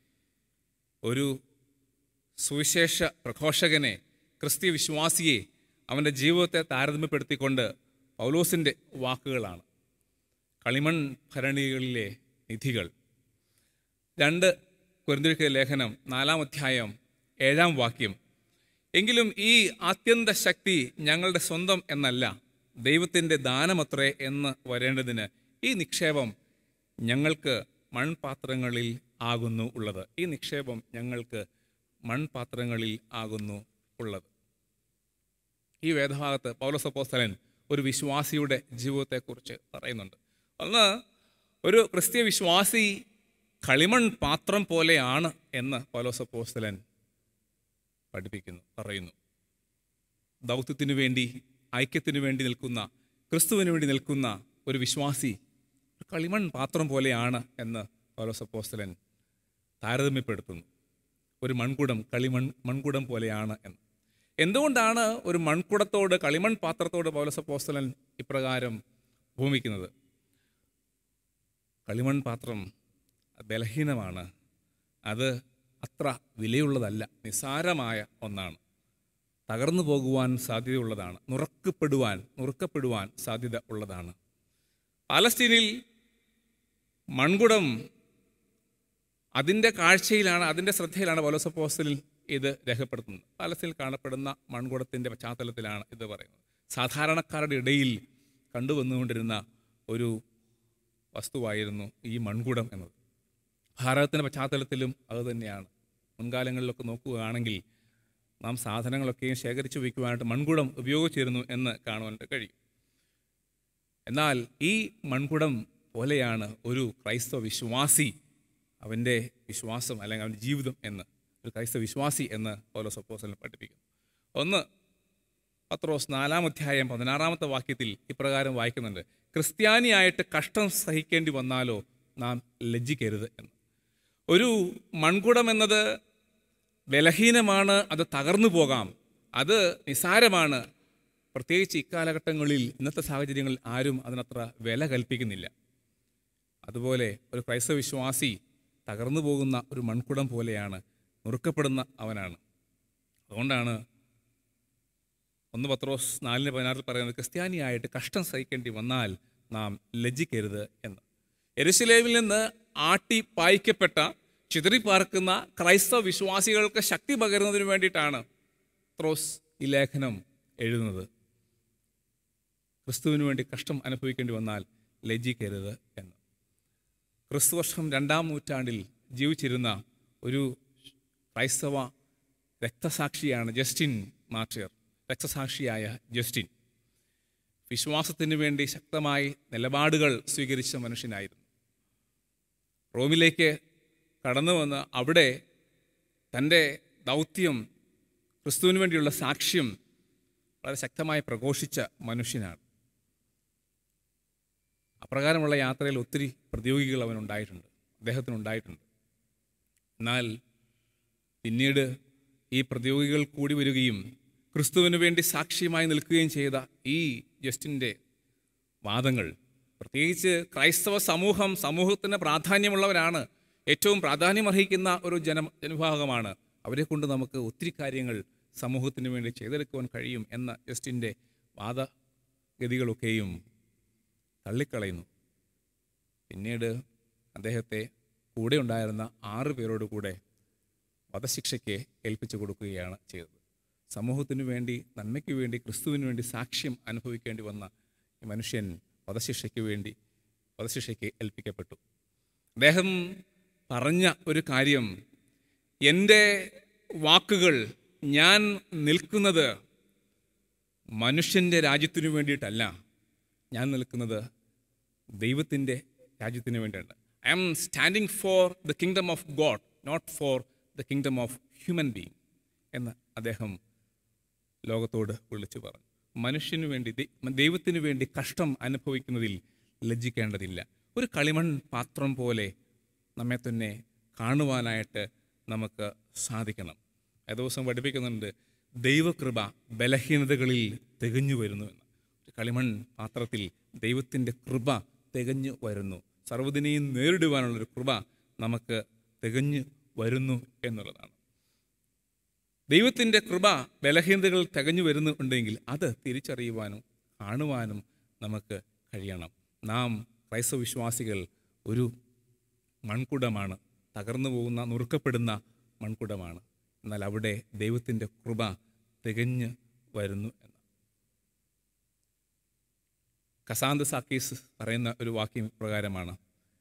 ഒരു സുവിശേഷ പ്രഘോഷകനെ ക്രിസ്തീയ വിശ്വാസിയെ അവൻ്റെ ജീവിതത്തെ താരതമ്യപ്പെടുത്തിക്കൊണ്ട് പൗലോസിൻ്റെ വാക്കുകളാണ് കളിമൺ ഭരണികളിലെ നിധികൾ രണ്ട് കുരുന്തിരിക്ക ലേഖനം നാലാം അധ്യായം ഏഴാം വാക്യം എങ്കിലും ഈ ആത്യന്ത ശക്തി ഞങ്ങളുടെ സ്വന്തം എന്നല്ല ദൈവത്തിൻ്റെ ദാനമത്രേ എന്ന് വരേണ്ടതിന് ഈ നിക്ഷേപം ഞങ്ങൾക്ക് മൺപാത്രങ്ങളിൽ ആകുന്നു ഉള്ളത് ഈ നിക്ഷേപം ഞങ്ങൾക്ക് മൺപാത്രങ്ങളിൽ ആകുന്നു ഉള്ളത് ഈ വേദഭാഗത്ത് പൗലസപ്പോസ്തലൻ ഒരു വിശ്വാസിയുടെ ജീവിതത്തെക്കുറിച്ച് പറയുന്നുണ്ട് ഒന്ന് ഒരു ക്രിസ്തീയ വിശ്വാസി കളിമൺ പാത്രം പോലെയാണ് എന്ന് പൗലോസപ്പോസ്തലൻ പഠിപ്പിക്കുന്നു പറയുന്നു ദൗത്യത്തിനു വേണ്ടി ഐക്യത്തിനു വേണ്ടി നിൽക്കുന്ന ക്രിസ്തുവിന് വേണ്ടി നിൽക്കുന്ന ഒരു വിശ്വാസി ഒരു കളിമൺ പാത്രം പോലെയാണ് എന്ന് പൗലോസപ്പോസ്തലൻ താരതമ്യപ്പെടുത്തുന്നു ഒരു മൺകുടം കളിമൺ മൺകുടം പോലെയാണ് എന്ന് എന്തുകൊണ്ടാണ് ഒരു മൺകുടത്തോട് കളിമൺ പാത്രത്തോട് പൗലസപ്പോസ്തലൻ ഇപ്രകാരം ഭൂമിക്കുന്നത് കളിമൺ പാത്രം ബലഹീനമാണ് അത് അത്ര വിലയുള്ളതല്ല നിസ്സാരമായ ഒന്നാണ് തകർന്നു പോകുവാൻ സാധ്യതയുള്ളതാണ് നുറക്കപ്പെടുവാൻ നുറുക്കപ്പെടുവാൻ സാധ്യത ഉള്ളതാണ് പാലസ്തീനിൽ മൺകുടം അതിൻ്റെ കാഴ്ചയിലാണ് അതിൻ്റെ ശ്രദ്ധയിലാണ് പൗലോസപ്പോസ്റ്റലിൽ ഇത് രേഖപ്പെടുത്തുന്നത് പാലസ്തീനിൽ കാണപ്പെടുന്ന മൺകുടത്തിൻ്റെ പശ്ചാത്തലത്തിലാണ് ഇത് പറയുന്നത് സാധാരണക്കാരുടെ ഇടയിൽ കണ്ടുവന്നുകൊണ്ടിരുന്ന ഒരു വസ്തുവായിരുന്നു ഈ മൺകുടം എന്നത് ഭാരതത്തിൻ്റെ പശ്ചാത്തലത്തിലും അതുതന്നെയാണ് മുൻകാലങ്ങളിലൊക്കെ നോക്കുകയാണെങ്കിൽ നാം സാധനങ്ങളൊക്കെയും ശേഖരിച്ചു വയ്ക്കുവാനായിട്ട് മൺകുടം ഉപയോഗിച്ചിരുന്നു എന്ന് കാണുവാൻ കഴിയും എന്നാൽ ഈ മൺകുടം പോലെയാണ് ഒരു ക്രൈസ്തവ വിശ്വാസി അവൻ്റെ വിശ്വാസം അല്ലെങ്കിൽ അവൻ്റെ ജീവിതം എന്ന് ഒരു ക്രൈസ്തവ വിശ്വാസി എന്ന് പൗലോസ് അപ്പോസ്തലൻ പഠിപ്പിക്കുന്നു ഒന്ന് പത്രോസ് നാലാം അധ്യായം പതിനാറാമത്തെ വാക്യത്തിൽ ഇപ്രകാരം വായിക്കുന്നുണ്ട് ക്രിസ്ത്യാനിയായിട്ട് കഷ്ടം സഹിക്കേണ്ടി വന്നാലോ നാം ലജ്ജിക്കരുത് എന്ന് ഒരു മൺകുടം എന്നത് ബലഹീനമാണ് അത് തകർന്നു പോകാം അത് നിസാരമാണ് പ്രത്യേകിച്ച് ഇക്കാലഘട്ടങ്ങളിൽ ഇന്നത്തെ സാഹചര്യങ്ങളിൽ ആരും അതിനത്ര വില കൽപ്പിക്കുന്നില്ല അതുപോലെ ഒരു ക്രൈസ്തവ വിശ്വാസി തകർന്നു പോകുന്ന ഒരു മൺകുടം പോലെയാണ് നുറുക്കപ്പെടുന്ന അവനാണ് അതുകൊണ്ടാണ് ഒന്ന് പത്രോസ് നാലിന് പതിനാറിൽ പറയുന്നത് ക്രിസ്ത്യാനിയായിട്ട് കഷ്ടം സഹിക്കേണ്ടി വന്നാൽ നാം ലജ്ജിക്കരുത് എന്ന് എരുസലേമിൽ നിന്ന് ആട്ടി പായിക്കപ്പെട്ട ചിതറിപ്പാർക്കുന്ന ക്രൈസ്തവ വിശ്വാസികൾക്ക് ശക്തി പകരുന്നതിന് വേണ്ടിയിട്ടാണ് ത്രോസ് ഈ ലേഖനം എഴുതുന്നത് ക്രിസ്തുവിന് വേണ്ടി കഷ്ടം അനുഭവിക്കേണ്ടി വന്നാൽ ലജ്ജിക്കരുത് എന്ന് ക്രിസ്തുവർഷം രണ്ടാം നൂറ്റാണ്ടിൽ ജീവിച്ചിരുന്ന ഒരു ക്രൈസ്തവ രക്തസാക്ഷിയാണ് ജസ്റ്റിൻ മാർട്ടിയർ രക്തസാക്ഷിയായ ജസ്റ്റിൻ വിശ്വാസത്തിന് വേണ്ടി ശക്തമായി നിലപാടുകൾ സ്വീകരിച്ച മനുഷ്യനായിരുന്നു റോമിലേക്ക് കടന്നു വന്ന് അവിടെ തൻ്റെ ദൗത്യം ക്രിസ്തുവിന് വേണ്ടിയുള്ള സാക്ഷ്യം വളരെ ശക്തമായി പ്രഘോഷിച്ച മനുഷ്യനാണ് അപ്രകാരമുള്ള യാത്രയിൽ ഒത്തിരി പ്രതിയോഗികൾ അവനുണ്ടായിട്ടുണ്ട് അദ്ദേഹത്തിനുണ്ടായിട്ടുണ്ട് എന്നാൽ പിന്നീട് ഈ പ്രതിയോഗികൾ കൂടി വരികയും ക്രിസ്തുവിന് വേണ്ടി സാക്ഷ്യമായി നിൽക്കുകയും ചെയ്ത ഈ ജസ്റ്റിൻ്റെ വാദങ്ങൾ പ്രത്യേകിച്ച് ക്രൈസ്തവ സമൂഹം സമൂഹത്തിന് പ്രാധാന്യമുള്ളവരാണ് ഏറ്റവും പ്രാധാന്യമർഹിക്കുന്ന ഒരു ജന ജനവിഭാഗമാണ് അവരെ കൊണ്ട് നമുക്ക് ഒത്തിരി കാര്യങ്ങൾ സമൂഹത്തിന് വേണ്ടി ചെയ്തെടുക്കുവാൻ കഴിയും എന്ന ജസ്റ്റിൻ്റെ വാദഗതികളൊക്കെയും തള്ളിക്കളയുന്നു പിന്നീട് അദ്ദേഹത്തെ കൂടെ ഉണ്ടായിരുന്ന ആറ് പേരോട് കൂടെ വധശിക്ഷയ്ക്ക് ഏൽപ്പിച്ചു കൊടുക്കുകയാണ് ചെയ്തത് സമൂഹത്തിനു വേണ്ടി നന്മയ്ക്ക് വേണ്ടി ക്രിസ്തുവിന് വേണ്ടി സാക്ഷ്യം അനുഭവിക്കേണ്ടി വന്ന ഈ മനുഷ്യൻ വധശിക്ഷയ്ക്ക് വേണ്ടി വധശിക്ഷയ്ക്ക് ഏൽപ്പിക്കപ്പെട്ടു അദ്ദേഹം പറഞ്ഞ ഒരു കാര്യം എൻ്റെ വാക്കുകൾ ഞാൻ നിൽക്കുന്നത് മനുഷ്യൻ്റെ രാജ്യത്തിനു വേണ്ടിയിട്ടല്ല ഞാൻ നിൽക്കുന്നത് ദൈവത്തിൻ്റെ രാജ്യത്തിന് വേണ്ടിയാണ് I am standing for the kingdom of God not for the kingdom of human being എന്ന് അദ്ദേഹം ലോകത്തോട് വിളിച്ചു പറഞ്ഞു മനുഷ്യന് വേണ്ടി ദൈ- ദൈവത്തിന് വേണ്ടി കഷ്ടം അനുഭവിക്കുന്നതിൽ ലജ്ജിക്കേണ്ടതില്ല ഒരു കളിമൺ പാത്രം പോലെ നമ്മെ തന്നെ കാണുവാനായിട്ട് നമുക്ക് സാധിക്കണം ആ ദിവസം പഠിപ്പിക്കുന്നുണ്ട് ദൈവകൃപ ബലഹീനതകളിൽ തികഞ്ഞു വരുന്നു എന്ന് ഒരു കളിമൺ പാത്രത്തിൽ ദൈവത്തിൻ്റെ കൃപ തികഞ്ഞു വരുന്നു സർവ്വതിനെയും നേരിടുവാനുള്ളൊരു കൃപ നമുക്ക് തികഞ്ഞു വരുന്നു എന്നുള്ളതാണ് ദൈവത്തിൻ്റെ കൃപ ബലഹീനതകൾ തികഞ്ഞു വരുന്നുണ്ടെങ്കിൽ അത് തിരിച്ചറിയുവാനും കാണുവാനും നമുക്ക് കഴിയണം നാം ക്രൈസ്തവ വിശ്വാസികൾ ഒരു മൺകുടമാണ് തകർന്നു പോകുന്ന നുറുക്കപ്പെടുന്ന മൺകുടമാണ് എന്നാൽ അവിടെ ദൈവത്തിൻ്റെ കൃപ തികഞ്ഞ് വരുന്നു എന്ന് കസാന്ത് സാക്കീസ് പറയുന്ന ഒരു വാക്യം പ്രകാരമാണ്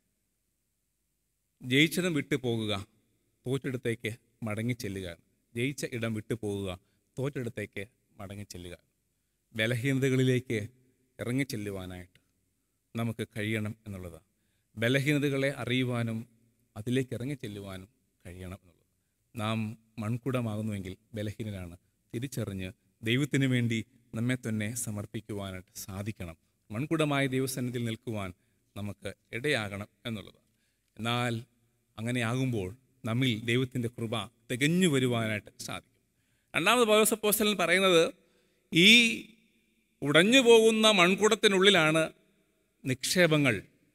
ജയിച്ചതും വിട്ടു പോകുക തോറ്റെടുത്തേക്ക് മടങ്ങി ചെല്ലുക ജയിച്ച ഇടം വിട്ടു പോകുക തോറ്റെടുത്തേക്ക് മടങ്ങി ചെല്ലുക ബലഹീനതകളിലേക്ക് ഇറങ്ങി ചെല്ലുവാനായിട്ട് നമുക്ക് കഴിയണം എന്നുള്ളതാണ് ബലഹീനതകളെ അറിയുവാനും അതിലേക്ക് ഇറങ്ങി ചെല്ലുവാനും കഴിയണം എന്നുള്ളത് നാം മൺകുടമാകുന്നുവെങ്കിൽ ബലഹീനരാണ് തിരിച്ചറിഞ്ഞ് ദൈവത്തിന് വേണ്ടി നമ്മെ തന്നെ സമർപ്പിക്കുവാനായിട്ട് സാധിക്കണം മൺകുടമായ ദൈവസന്നിധിയിൽ നിൽക്കുവാൻ നമുക്ക് ഇടയാകണം എന്നുള്ളതാണ് എന്നാൽ അങ്ങനെയാകുമ്പോൾ നമ്മിൽ ദൈവത്തിൻ്റെ കൃപ തികഞ്ഞു വരുവാനായിട്ട് സാധിക്കും രണ്ടാമത് പൗരസപ്പോസ്റ്റലൻ പറയുന്നത് ഈ ഉടഞ്ഞു പോകുന്ന മൺകുടത്തിനുള്ളിലാണ് നിക്ഷേപങ്ങൾ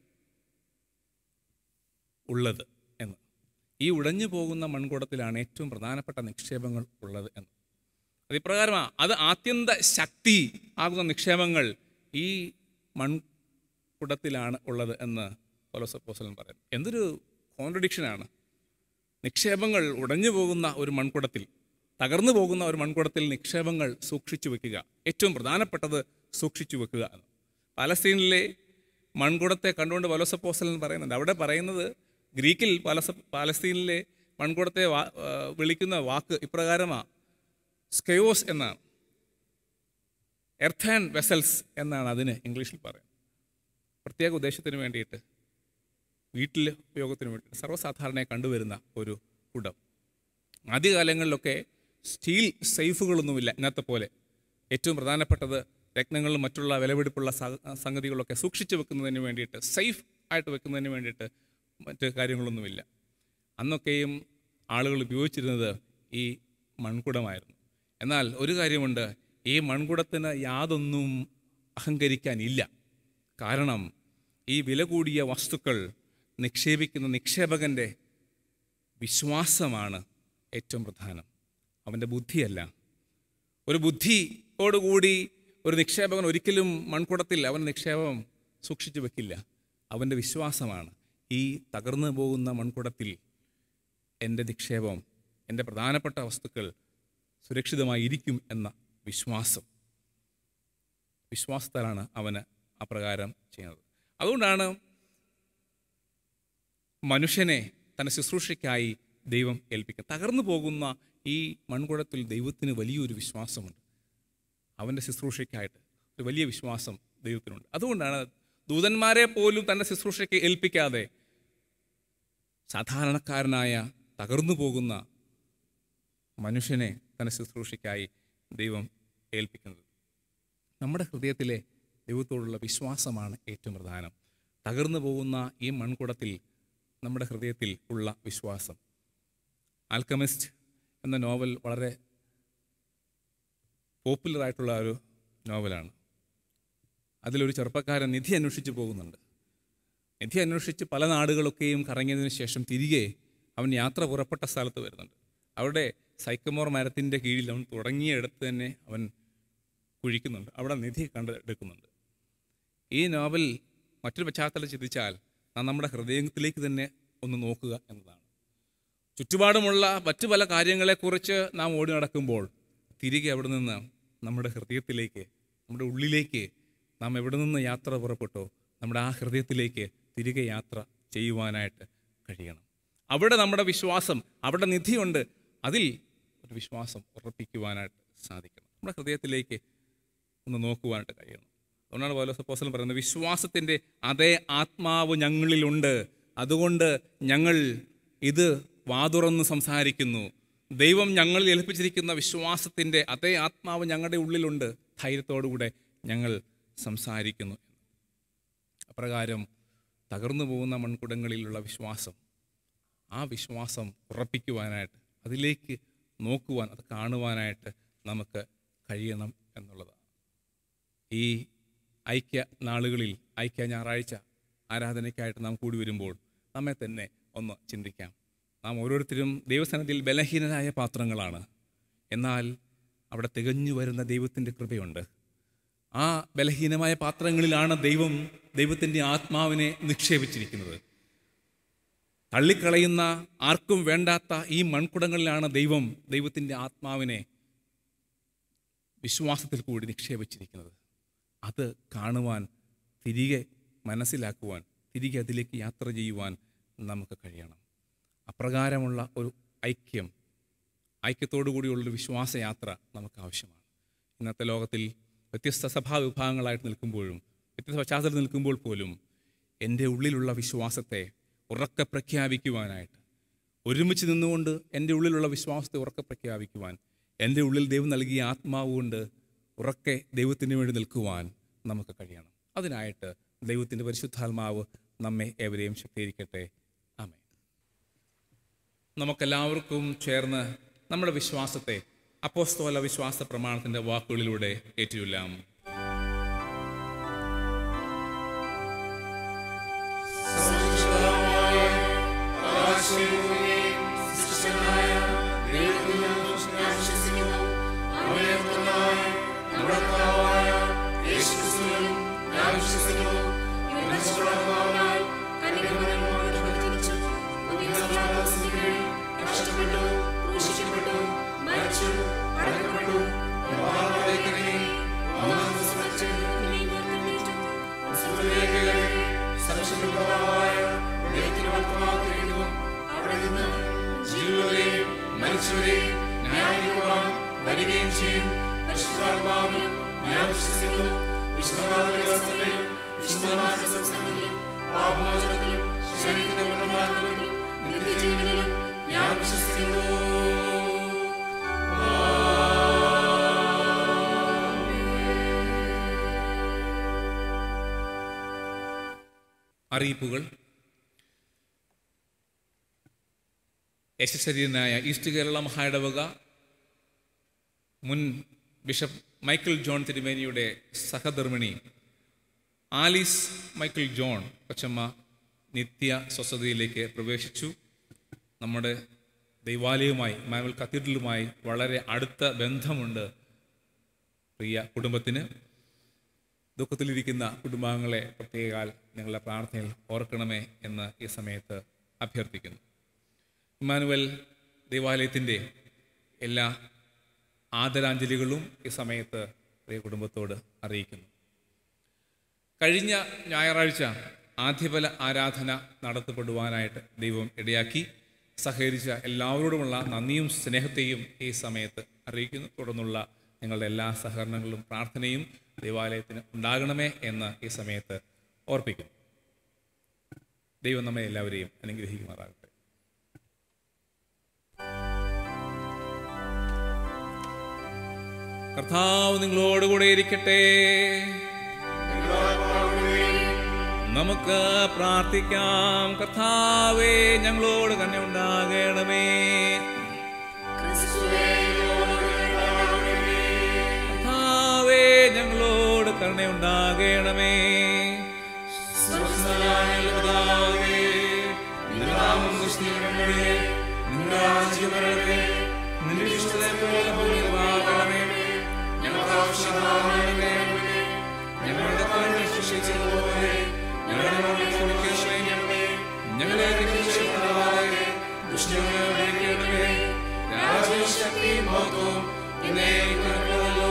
ഉള്ളത് എന്ന് ഈ ഉടഞ്ഞു പോകുന്ന മൺകുടത്തിലാണ് ഏറ്റവും പ്രധാനപ്പെട്ട നിക്ഷേപങ്ങൾ ഉള്ളത് എന്ന് അത് ഇപ്രകാരമാണ് അത് ആത്യന്ത ശക്തി ആകുന്ന നിക്ഷേപങ്ങൾ ഈ മൺകുടത്തിലാണ് ഉള്ളത് എന്ന് പൗലോസപ്പോസ്റ്റലൻ പറയും എന്തൊരു കോൺട്രഡിക്ഷനാണ് നിക്ഷേപങ്ങൾ ഉടഞ്ഞു പോകുന്ന ഒരു മൺകുടത്തിൽ തകർന്നു പോകുന്ന ഒരു മൺകുടത്തിൽ നിക്ഷേപങ്ങൾ സൂക്ഷിച്ചു വെക്കുക ഏറ്റവും പ്രധാനപ്പെട്ടത് സൂക്ഷിച്ചു വെക്കുക എന്ന് പാലസ്തീനിലെ മൺകുടത്തെ കണ്ടുകൊണ്ട് പലോസപ്പോസലൻ പറയുന്നുണ്ട് അവിടെ പറയുന്നത് ഗ്രീക്കിൽ പാലസ പാലസ്തീനിലെ മൺകുടത്തെ വാ- ആ, വിളിക്കുന്ന വാക്ക് ഇപ്രകാരമാണ് സ്കയോസ് എന്നാണ് എർത്ത് ആൻഡ് വെസൽസ് എന്നാണ് അതിന് ഇംഗ്ലീഷിൽ പറയുന്നത് പ്രത്യേക ഉദ്ദേശത്തിന് വേണ്ടിയിട്ട് വീട്ടിൽ ഉപയോഗത്തിന് വേണ്ടി സർവ്വസാധാരണയായി കണ്ടുവരുന്ന ഒരു കുടം ആദ്യകാലങ്ങളിലൊക്കെ സ്റ്റീൽ സേഫുകളൊന്നുമില്ല ഇന്നത്തെ പോലെ ഏറ്റവും പ്രധാനപ്പെട്ടത് രത്നങ്ങളും മറ്റുള്ള വിലപിടിപ്പുള്ള സ- സംഗതികളൊക്കെ സൂക്ഷിച്ചു വെക്കുന്നതിന് വേണ്ടിയിട്ട് സേഫ് ആയിട്ട് വെക്കുന്നതിന് വേണ്ടിയിട്ട് മറ്റ് കാര്യങ്ങളൊന്നുമില്ല അന്നൊക്കെയും ആളുകൾ ഉപയോഗിച്ചിരുന്നത് ഈ മൺകുടമായിരുന്നു എന്നാൽ ഒരു കാര്യമുണ്ട് ഈ മൺകുടത്തിന് യാതൊന്നും അഹങ്കരിക്കാനില്ല കാരണം ഈ വില കൂടിയ വസ്തുക്കൾ നിക്ഷേപിക്കുന്ന നിക്ഷേപകൻ്റെ വിശ്വാസമാണ് ഏറ്റവും പ്രധാനം അവൻ്റെ ബുദ്ധിയല്ല ഒരു ബുദ്ധിയോടുകൂടി ഒരു നിക്ഷേപകൻ ഒരിക്കലും മൺകുടത്തിൽ അവൻ നിക്ഷേപം സൂക്ഷിച്ചു വെക്കില്ല അവൻ്റെ വിശ്വാസമാണ് ഈ തകർന്നു പോകുന്ന മൺകുടത്തിൽ എൻ്റെ നിക്ഷേപം എൻ്റെ പ്രധാനപ്പെട്ട വസ്തുക്കൾ സുരക്ഷിതമായി ഇരിക്കും എന്ന വിശ്വാസം വിശ്വാസത്താലാണ് അവന് അപ്രകാരം ചെയ്യുന്നത് അതുകൊണ്ടാണ് മനുഷ്യനെ തൻ്റെ ശുശ്രൂഷയ്ക്കായി ദൈവം ഏൽപ്പിക്കുക തകർന്നു പോകുന്ന ഈ മൺകുടത്തിൽ ദൈവത്തിന് വലിയൊരു വിശ്വാസമുണ്ട് അവൻ്റെ ശുശ്രൂഷയ്ക്കായിട്ട് ഒരു വലിയ വിശ്വാസം ദൈവത്തിനുണ്ട് അതുകൊണ്ടാണ് ദൂതന്മാരെ പോലും തൻ്റെ ശുശ്രൂഷയ്ക്ക് ഏൽപ്പിക്കാതെ സാധാരണക്കാരനായ തകർന്നു പോകുന്ന മനുഷ്യനെ തൻ്റെ ശുശ്രൂഷയ്ക്കായി ദൈവം ഏൽപ്പിക്കുന്നത് നമ്മുടെ ഹൃദയത്തിലെ ദൈവത്തോടുള്ള വിശ്വാസമാണ് ഏറ്റവും പ്രധാനം തകർന്നു പോകുന്ന ഈ മൺകുടത്തിൽ നമ്മുടെ ഹൃദയത്തിൽ ഉള്ള വിശ്വാസം ആൽക്കമിസ്റ്റ് എന്ന നോവൽ വളരെ പോപ്പുലറായിട്ടുള്ള ഒരു നോവലാണ് അതിലൊരു ചെറുപ്പക്കാരൻ നിധി അന്വേഷിച്ച് പോകുന്നുണ്ട് നിധി അന്വേഷിച്ച് പല നാടുകളൊക്കെയും കറങ്ങിയതിന് ശേഷം തിരികെ അവൻ യാത്ര പുറപ്പെട്ട സ്ഥലത്ത് വരുന്നുണ്ട് അവിടെ സൈക്കമോർ മരത്തിൻ്റെ കീഴിൽ അവൻ തുടങ്ങിയ ഇടത്ത് തന്നെ അവൻ കുഴിക്കുന്നുണ്ട് അവിടെ നിധി കണ്ടെടുക്കുന്നുണ്ട് ഈ നോവൽ മറ്റൊരു പശ്ചാത്തലം ചിന്തിച്ചാൽ നാം നമ്മുടെ ഹൃദയത്തിലേക്ക് തന്നെ ഒന്ന് നോക്കുക എന്നതാണ് ചുറ്റുപാടുമുള്ള മറ്റു പല കാര്യങ്ങളെക്കുറിച്ച് നാം ഓടി നടക്കുമ്പോൾ തിരികെ അവിടെ നിന്ന് നമ്മുടെ ഹൃദയത്തിലേക്ക് നമ്മുടെ ഉള്ളിലേക്ക് നാം എവിടെ നിന്ന് യാത്ര പുറപ്പെട്ടോ നമ്മുടെ ആ ഹൃദയത്തിലേക്ക് തിരികെ യാത്ര ചെയ്യുവാനായിട്ട് കഴിയണം അവിടെ നമ്മുടെ വിശ്വാസം അവിടെ നിധിയുണ്ട് അതിൽ ഒരു വിശ്വാസം ഉറപ്പിക്കുവാനായിട്ട് സാധിക്കണം നമ്മുടെ ഹൃദയത്തിലേക്ക് ഒന്ന് നോക്കുവാനായിട്ട് കഴിയണം അതുകൊണ്ടാണ് പൗലോസ് അപ്പോസ്തലൻ പറയുന്നത് വിശ്വാസത്തിൻ്റെ അതേ ആത്മാവ് ഞങ്ങളിലുണ്ട് അതുകൊണ്ട് ഞങ്ങൾ ഇത് വാതുറന്ന് സംസാരിക്കുന്നു ദൈവം ഞങ്ങളിൽ ഏൽപ്പിച്ചിരിക്കുന്ന വിശ്വാസത്തിൻ്റെ അതേ ആത്മാവ് ഞങ്ങളുടെ ഉള്ളിലുണ്ട് ധൈര്യത്തോടുകൂടെ ഞങ്ങൾ സംസാരിക്കുന്നു അപ്രകാരം തകർന്നു പോകുന്ന മൺകുടങ്ങളിലുള്ള വിശ്വാസം ആ വിശ്വാസം ഉറപ്പിക്കുവാനായിട്ട് അതിലേക്ക് നോക്കുവാൻ അത് കാണുവാനായിട്ട് നമുക്ക് കഴിയണം എന്നുള്ളതാണ് ഈ ഐക്യ നാളുകളിൽ ഐക്യ ഞായറാഴ്ച ആരാധനയ്ക്കായിട്ട് നാം കൂടി വരുമ്പോൾ നമ്മെ തന്നെ ഒന്ന് ചിന്തിക്കാം നാം ഓരോരുത്തരും ദൈവസ്ഥാനത്തിൽ ബലഹീനരായ പാത്രങ്ങളാണ് എന്നാൽ അവിടെ തികഞ്ഞു വരുന്ന ദൈവത്തിൻ്റെ കൃപയുണ്ട് ആ ബലഹീനമായ പാത്രങ്ങളിലാണ് ദൈവം ദൈവത്തിൻ്റെ ആത്മാവിനെ നിക്ഷേപിച്ചിരിക്കുന്നത് തള്ളിക്കളയുന്ന ആർക്കും വേണ്ടാത്ത ഈ മൺകുടങ്ങളിലാണ് ദൈവം ദൈവത്തിൻ്റെ ആത്മാവിനെ വിശ്വാസത്തിൽ കൂടി നിക്ഷേപിച്ചിരിക്കുന്നത് അത് കാണുവാൻ തിരികെ മനസ്സിലാക്കുവാൻ തിരികെ അതിലേക്ക് യാത്ര ചെയ്യുവാൻ നമുക്ക് കഴിയണം അപ്രകാരമുള്ള ഒരു ഐക്യം ഐക്യത്തോടു കൂടിയുള്ളൊരു വിശ്വാസയാത്ര നമുക്ക് ആവശ്യമാണ് ഇന്നത്തെ ലോകത്തിൽ വ്യത്യസ്ത സഭാ വിഭാഗങ്ങളായിട്ട് നിൽക്കുമ്പോഴും വ്യത്യസ്ത പശ്ചാത്തലത്തിൽ നിൽക്കുമ്പോൾ പോലും എൻ്റെ ഉള്ളിലുള്ള വിശ്വാസത്തെ ഉറക്കെ പ്രഖ്യാപിക്കുവാനായിട്ട് ഒരുമിച്ച് നിന്നുകൊണ്ട് എൻ്റെ ഉള്ളിലുള്ള വിശ്വാസത്തെ ഉറക്കെ പ്രഖ്യാപിക്കുവാൻ എൻ്റെ ഉള്ളിൽ ദൈവം നൽകിയ ആത്മാവ് കൊണ്ട് ഉറക്കെ ദൈവത്തിന് വേണ്ടി നിൽക്കുവാൻ നമുക്ക് കഴിയണം അതിനായിട്ട് ദൈവത്തിൻ്റെ പരിശുദ്ധാത്മാവ് നമ്മെ ഏവരെയും ശക്തീകരിക്കട്ടെ ആമേ നമുക്കെല്ലാവർക്കും ചേർന്ന് നമ്മുടെ വിശ്വാസത്തെ അപ്പോസ്തോല വിശ്വാസ പ്രമാണത്തിൻ്റെ വാക്കുകളിലൂടെ ഏറ്റുചൊല്ലാം അറിയിപ്പുകൾ യശശരീരനായ ഈസ്റ്റ് കേരള മഹായിടവക മുൻ ബിഷപ്പ് മൈക്കിൾ ജോൺ തിരുമേനിയുടെ സഹധർമ്മിണി ആലീസ് മൈക്കിൾ ജോൺ കൊച്ചമ്മ നിത്യ സ്വസ്ഥതയിലേക്ക് പ്രവേശിച്ചു നമ്മുടെ ദൈവാലയവുമായി മാനുവൽ കത്തീഡ്രലുമായി വളരെ അടുത്ത ബന്ധമുണ്ട് പ്രിയ കുടുംബത്തിന് ദുഃഖത്തിലിരിക്കുന്ന കുടുംബാംഗങ്ങളെ പ്രത്യേകാൽ നിങ്ങളുടെ പ്രാർത്ഥനയിൽ ഓർക്കണമേ എന്ന് ഈ സമയത്ത് അഭ്യർത്ഥിക്കുന്നു ഇമ്മാനുവൽ ദേവാലയത്തിൻ്റെ എല്ലാ ആദരാഞ്ജലികളും ഈ സമയത്ത് പ്രിയ കുടുംബത്തോട് അറിയിക്കുന്നു കഴിഞ്ഞ ഞായറാഴ്ച ആദ്യഫല ആരാധന നടത്തപ്പെടുവാനായിട്ട് ദൈവം ഇടയാക്കി സഹകരിച്ച എല്ലാവരോടുമുള്ള നന്ദിയും സ്നേഹത്തെയും ഈ സമയത്ത് അറിയിക്കുന്നു തുടർന്നുള്ള നിങ്ങളുടെ എല്ലാ സഹകരണങ്ങളും പ്രാർത്ഥനയും ദേവാലയത്തിന് ഉണ്ടാകണമേ എന്ന് ഈ സമയത്ത് ഓർപ്പിക്കുന്നു ദൈവം നമ്മെ എല്ലാവരെയും അനുഗ്രഹിക്കുമാറാകട്ടെ കർത്താവ് നിങ്ങളോടുകൂടെ ഇരിക്കട്ടെ നമുക്ക് പ്രാർത്ഥിക്കാം കർത്താവേ ഞങ്ങളോട് തന്നെ ഉണ്ടാകണമേ കർത്താവേ ഞങ്ങളോട് കരുണയുണ്ടാകണമേ സ്വർഗ്ഗസ്ഥനായ പിതാവേ, നിന്റെ നാമം വിശുദ്ധീകരിക്കണമേ. നിന്റെ രാജ്യം വരണമേ. നിന്റെ ഇഷ്ടത്തെ പോലെ ഭൂമിയിലുമാകണമേ. ഞങ്ങൾക്ക് ആവശ്യമാകണമേ ഞങ്ങളുടെ കടങ്ങൾ ശിക്ഷിച്ചതുപോലെ ഞങ്ങളുടെ കടങ്ങൾ ക്ഷമിക്കണമേ ഞങ്ങളെ രക്ഷിക്കപ്പെടാതെ ദുഷ്ടങ്ങളെ വിളിക്കണമേ രാജ്യവും ശക്തിയും മഹത്വവും എന്നേക്കുമുള്ളതല്ലോ.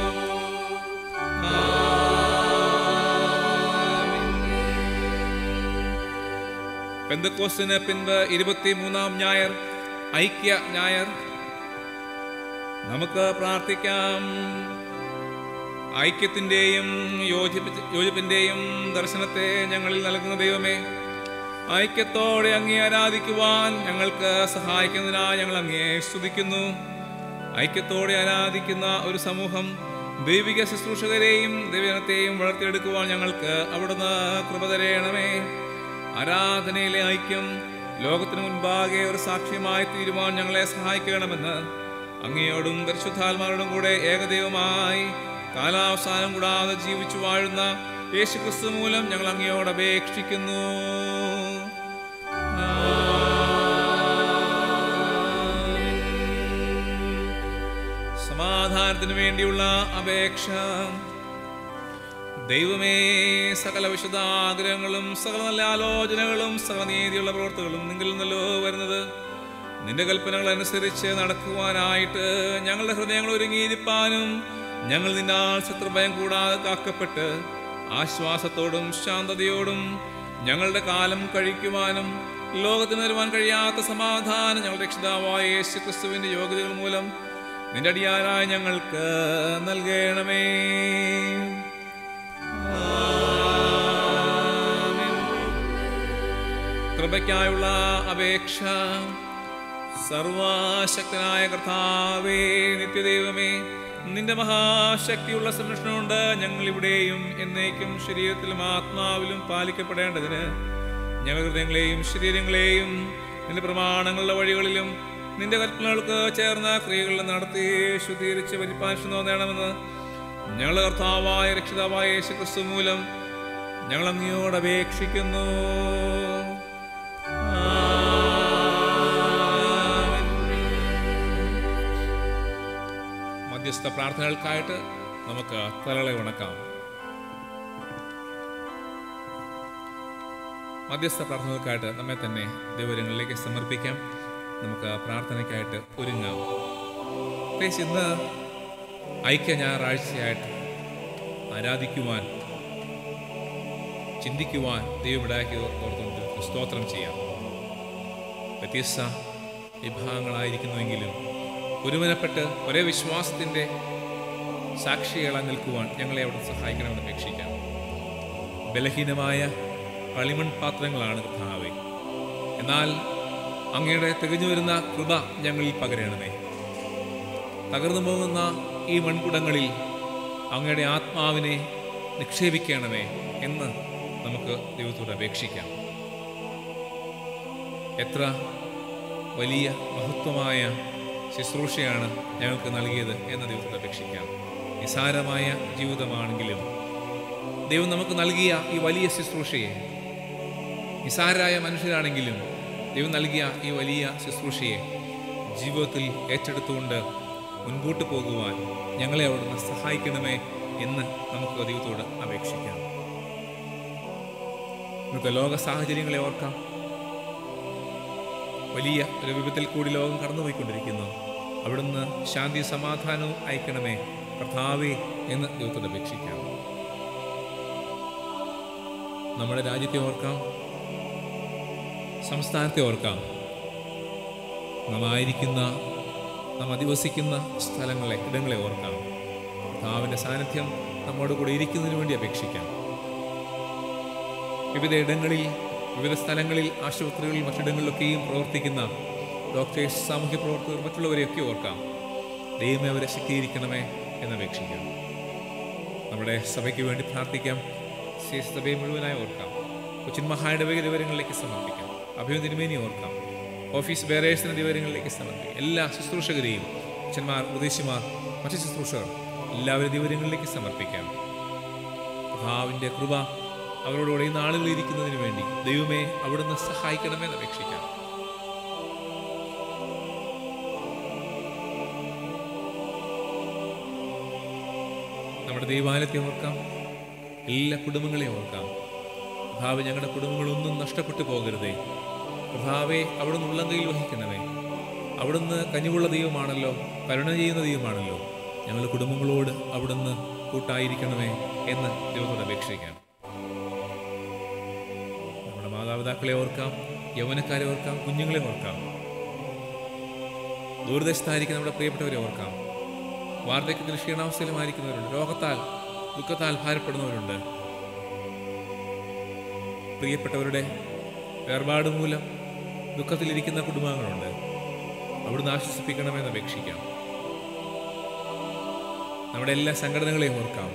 പെന്തക്കോസ്തിന് പിൻപ് ഇരുപത്തിമൂന്നാം ഞായർ ഐക്യ ഞായർ നമുക്ക് പ്രാർത്ഥിക്കാം ഐക്യത്തിൻ്റെയും യോജിപ്പി യോജിപ്പിൻ്റെയും ദർശനത്തെ ഞങ്ങളിൽ നൽകുന്ന ദൈവമേ ഐക്യത്തോടെ അങ്ങേ ആരാധിക്കുവാൻ ഞങ്ങൾക്ക് സഹായിക്കുന്നതിനായി ഞങ്ങൾ അങ്ങേ സ്തുതിക്കുന്നു ഐക്യത്തോടെ ആരാധിക്കുന്ന ഒരു സമൂഹം ദൈവിക ശുശ്രൂഷകരെയും ദൈവജനത്തെയും വളർത്തിയെടുക്കുവാൻ ഞങ്ങൾക്ക് അവിടുന്ന് കൃപ തരയണമേ ആരാധനയിലെ ഐക്യം ലോകത്തിനു മുൻപാകെ ഒരു സാക്ഷ്യമായി തീരുവാൻ ഞങ്ങളെ സഹായിക്കണമെന്ന് അങ്ങയോടും പരിശുദ്ധാത്മാരോടും കൂടെ ഏകദൈവമായി കാലാവസാനം കൂടാതെ ജീവിച്ചു വാഴുന്ന യേശുക്രിസ്തു മൂലം ഞങ്ങൾ അങ്ങയോട് അപേക്ഷിക്കുന്നു സമാധാനത്തിന് വേണ്ടിയുള്ള അപേക്ഷ ദൈവമേ സകല വിശുദ്ധാഗ്രഹങ്ങളും സകല നല്ല ആലോചനകളും സകല നീതിയുള്ള പ്രവർത്തികളും നിങ്ങളിൽ നിന്നല്ലോ വരുന്നത് നിന്റെ കൽപ്പനകൾ അനുസരിച്ച് നടക്കുവാനായിട്ട് ഞങ്ങളുടെ ഹൃദയങ്ങൾ ഒരുങ്ങിയിരിപ്പാനും ഞങ്ങൾ നിന്നാൽ ശത്രുഭയം കൂടാതെ കാക്കപ്പെട്ട് ആശ്വാസത്തോടും ശാന്തതയോടും ഞങ്ങളുടെ കാലം കഴിക്കുവാനും ലോകത്തിന് വരുവാൻ കഴിയാത്ത സമാധാനം ഞങ്ങളുടെ രക്ഷിതാവായ യേശു ക്രിസ്തുവിന്റെ യോഗ്യതകൾ മൂലം നിന്റെ അടിയാരായ ഞങ്ങൾക്ക് നൽകണമേ ആമേൻ. കൃപയ്ക്കായുള്ള അപേക്ഷ സർവശക്തനായ കർത്താവേ നിത്യദൈവമേ നിന്റെ മഹാശക്തിയുള്ള സംരക്ഷണം കൊണ്ട് ഞങ്ങൾ ഇവിടെയും എന്നേക്കും ശരീരത്തിലും ആത്മാവിലും പാലിക്കപ്പെടേണ്ടതിന് ഞങ്ങൾ ഹൃദയങ്ങളെയും ശരീരങ്ങളെയും നിന്റെ പ്രമാണങ്ങളുടെ വഴികളിലും നിന്റെ കൽപ്പനകൾക്ക് ചേർന്ന ക്രിയകളിൽ നടത്തി ശുദ്ധീകരിച്ച് പരിപാലിച്ചു തോന്നണമെന്ന് ഞങ്ങളുടെ കർത്താവായ രക്ഷിതാവായ യേശു ക്രിസ്തു മൂലം ഞങ്ങൾ അങ്ങയോട് അപേക്ഷിക്കുന്നു ആമേൻ. മധ്യസ്ഥ പ്രാർത്ഥനകൾക്കായിട്ട് നമുക്ക് തലളെ ഉണക്കാം മധ്യസ്ഥ പ്രാർത്ഥനകൾക്കായിട്ട് നമ്മെ തന്നെ ദൈവരങ്ങളിലേക്ക് സമർപ്പിക്കാം നമുക്ക് പ്രാർത്ഥനയ്ക്കായിട്ട് ഒരുങ്ങാം പ്രത്യേകിച്ച് ഇന്ന് ഐക്യ ഞായറാഴ്ചയായിട്ട് ആരാധിക്കുവാൻ ചിന്തിക്കുവാൻ ദൈവമിടാക്കി ഓർത്തുകൊണ്ട് സ്തോത്രം ചെയ്യാം വ്യത്യസ്ത വിഭാഗങ്ങളായിരിക്കുന്നുവെങ്കിലും ഒരുമനപ്പെട്ട് ഒരേ വിശ്വാസത്തിൻ്റെ സാക്ഷികളായി നിൽക്കുവാൻ ഞങ്ങളെ അവിടെ സഹായിക്കണമെന്ന് അപേക്ഷിക്കാം ബലഹീനമായ കളിമൺ പാത്രങ്ങളാണ് കർത്താവെ എന്നാൽ അങ്ങയുടെ തികഞ്ഞു വരുന്ന കൃപ ഞങ്ങളിൽ പകരണമേ തകർന്നു പോകുന്ന ഈ മൺകുടങ്ങളിൽ അങ്ങയുടെ ആത്മാവിനെ നിക്ഷേപിക്കണമേ എന്ന് നമുക്ക് ദൈവത്തോട് അപേക്ഷിക്കാം എത്ര വലിയ മഹത്വമായ ശുശ്രൂഷയാണ് ഞങ്ങൾക്ക് നൽകിയത് എന്ന് ദൈവത്തോട് അപേക്ഷിക്കാം നിസാരമായ ജീവിതമാണെങ്കിലും ദൈവം നമുക്ക് നൽകിയ ഈ വലിയ ശുശ്രൂഷയെ നിസാരരായ മനുഷ്യരാണെങ്കിലും ദൈവം നൽകിയ ഈ വലിയ ശുശ്രൂഷയെ ജീവിതത്തിൽ ഏറ്റെടുത്തുകൊണ്ട് മുൻപോട്ട് പോകുവാൻ ഞങ്ങളെ അവിടുന്ന് സഹായിക്കണമേ എന്ന് നമുക്ക് ദൈവത്തോട് അപേക്ഷിക്കാം ഇന്നത്തെ ലോക സാഹചര്യങ്ങളെ ഓർക്കാം വലിയ ഒരു വിപത്തിൽ കൂടി ലോകം കടന്നുപോയിക്കൊണ്ടിരിക്കുന്നു അവിടുന്ന് ശാന്തി സമാധാനവും അയക്കണമേ കർത്താവേ എന്ന് ദൈവത്തോട് അപേക്ഷിക്കാം നമ്മുടെ രാജ്യത്തെ ഓർക്കാം സംസ്ഥാനത്തെ ഓർക്കാം നാം ആയിരിക്കുന്ന നാം അധിവസിക്കുന്ന സ്ഥലങ്ങളെ ഇടങ്ങളെ ഓർക്കാം കർത്താവിൻ്റെ സാന്നിധ്യം നമ്മോട് കൂടെ ഇരിക്കുന്നതിന് വേണ്ടി അപേക്ഷിക്കാം വിവിധ ഇടങ്ങളിൽ വിവിധ സ്ഥലങ്ങളിൽ ആശുപത്രികളിൽ മറ്റിടങ്ങളിലൊക്കെയും പ്രവർത്തിക്കുന്ന ഡോക്ടേഴ്സ് സാമൂഹ്യ പ്രവർത്തകർ മറ്റുള്ളവരെയൊക്കെ ഓർക്കാം ദൈവമേ അവരെ ശക്തീകരിക്കണമേ എന്നപേക്ഷിക്കാം നമ്മുടെ സഭയ്ക്ക് വേണ്ടി പ്രാർത്ഥിക്കാം സി എസ് സഭയെ മുഴുവനായി ഓർക്കാം കൊച്ചിൻ മഹായിടവക വിവരങ്ങളിലേക്ക് സമർപ്പിക്കാം അഭിമ തിരുമേനി ഓർക്കാം ഓഫീസ് ബേറേഴ്സിന്റെ വിവരങ്ങളിലേക്ക് സമർപ്പിക്കാം എല്ലാ ശുശ്രൂഷകരെയും അച്ഛന്മാർ ഉപദേശിമാർ മറ്റു ശുശ്രൂഷകർ എല്ലാവരും വിവരങ്ങളിലേക്ക് സമർപ്പിക്കാം കർത്താവിൻ്റെ കൃപ അവരോടുകൂടെ ഈ നാളുകളിൽ ഇരിക്കുന്നതിന് വേണ്ടി ദൈവമേ അവിടുന്ന് സഹായിക്കണമെന്ന് അപേക്ഷിക്കാം നമ്മുടെ ദൈവാലയത്തെ ഓർക്കാം എല്ലാ കുടുംബങ്ങളെയും ഓർക്കാം കർത്താവ് ഞങ്ങളുടെ കുടുംബങ്ങളൊന്നും നഷ്ടപ്പെട്ടു പോകരുതേ കർത്താവെ അവിടുന്ന് ഉള്ളങ്കയിൽ വഹിക്കണമേ അവിടുന്ന് കനിവുള്ള ദൈവമാണല്ലോ കരുണ ചെയ്യുന്ന ദൈവമാണല്ലോ ഞങ്ങളുടെ കുടുംബങ്ങളോട് അവിടുന്ന് കൂട്ടായിരിക്കണമേ എന്ന് ദൈവത്തോട് അപേക്ഷിക്കാം നമ്മുടെ മാതാപിതാക്കളെ ഓർക്കാം യൗവനക്കാരെ ഓർക്കാം കുഞ്ഞുങ്ങളെ ഓർക്കാം ദൂരദേശത്തായിരിക്കുന്ന നമ്മുടെ പ്രിയപ്പെട്ടവരെ ഓർക്കാം വാർദ്ധക്യത്തിൽ ക്ഷീണാവസ്ഥയിലുമായിരിക്കുന്നവരുണ്ട് രോഗത്താൽ ദുഃഖത്താൽ ഭാരപ്പെടുന്നവരുണ്ട് പ്രിയപ്പെട്ടവരുടെ വേർപാട് മൂലം ദുഃഖത്തിലിരിക്കുന്ന കുടുംബാംഗങ്ങളുണ്ട് അവിടുന്ന് ആശ്വസിപ്പിക്കണമെന്ന് അപേക്ഷിക്കാം നമ്മുടെ എല്ലാ സംഘടനകളെയും ഓർക്കാം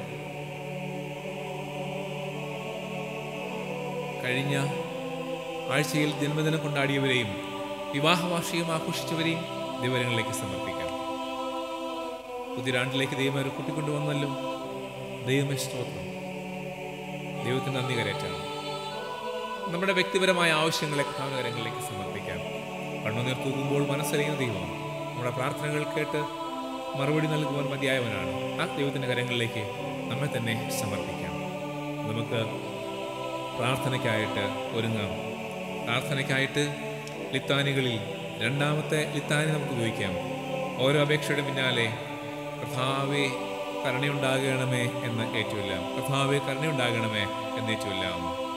കഴിഞ്ഞ ആഴ്ചയിൽ ജന്മദിനം കൊണ്ടാടിയവരെയും വിവാഹ വാർഷികം ആഘോഷിച്ചവരെയും ദൈവങ്ങളിലേക്ക് സമർപ്പിക്കാം പുതിരാണ്ടിലേക്ക് ദൈവം അവരെ കൂട്ടിക്കൊണ്ടുവന്നല്ലോ ദൈവമേ സ്തോത്രം ദൈവത്തിന് നന്ദി കരയറ്റാണ് നമ്മുടെ വ്യക്തിപരമായ ആവശ്യങ്ങളെ കർത്താവിനകരങ്ങളിലേക്ക് സമർപ്പിക്കാം കണ്ണുനീർ തൂക്കുമ്പോൾ മനസ്സറിയുന്ന ദൈവം നമ്മുടെ പ്രാർത്ഥനകൾ കേട്ട് മറുപടി നൽകുവാൻ മതിയായവനാണ് ആ ദൈവത്തിൻ്റെ കരങ്ങളിലേക്ക് നമ്മെ തന്നെ സമർപ്പിക്കാം നമുക്ക് പ്രാർത്ഥനയ്ക്കായിട്ട് ഒരുങ്ങാം പ്രാർത്ഥനയ്ക്കായിട്ട് ലിത്താനികളിൽ രണ്ടാമത്തെ ലിത്താനി നമുക്ക് ഉപയോഗിക്കാം ഓരോ അപേക്ഷയുടെ പിന്നാലെ കർത്താവെ കരുണയുണ്ടാകണമേ എന്ന് ഏറ്റുമില്ല കർത്താവെ കരുണയുണ്ടാകണമേ എന്ന് ഏറ്റുമില്ല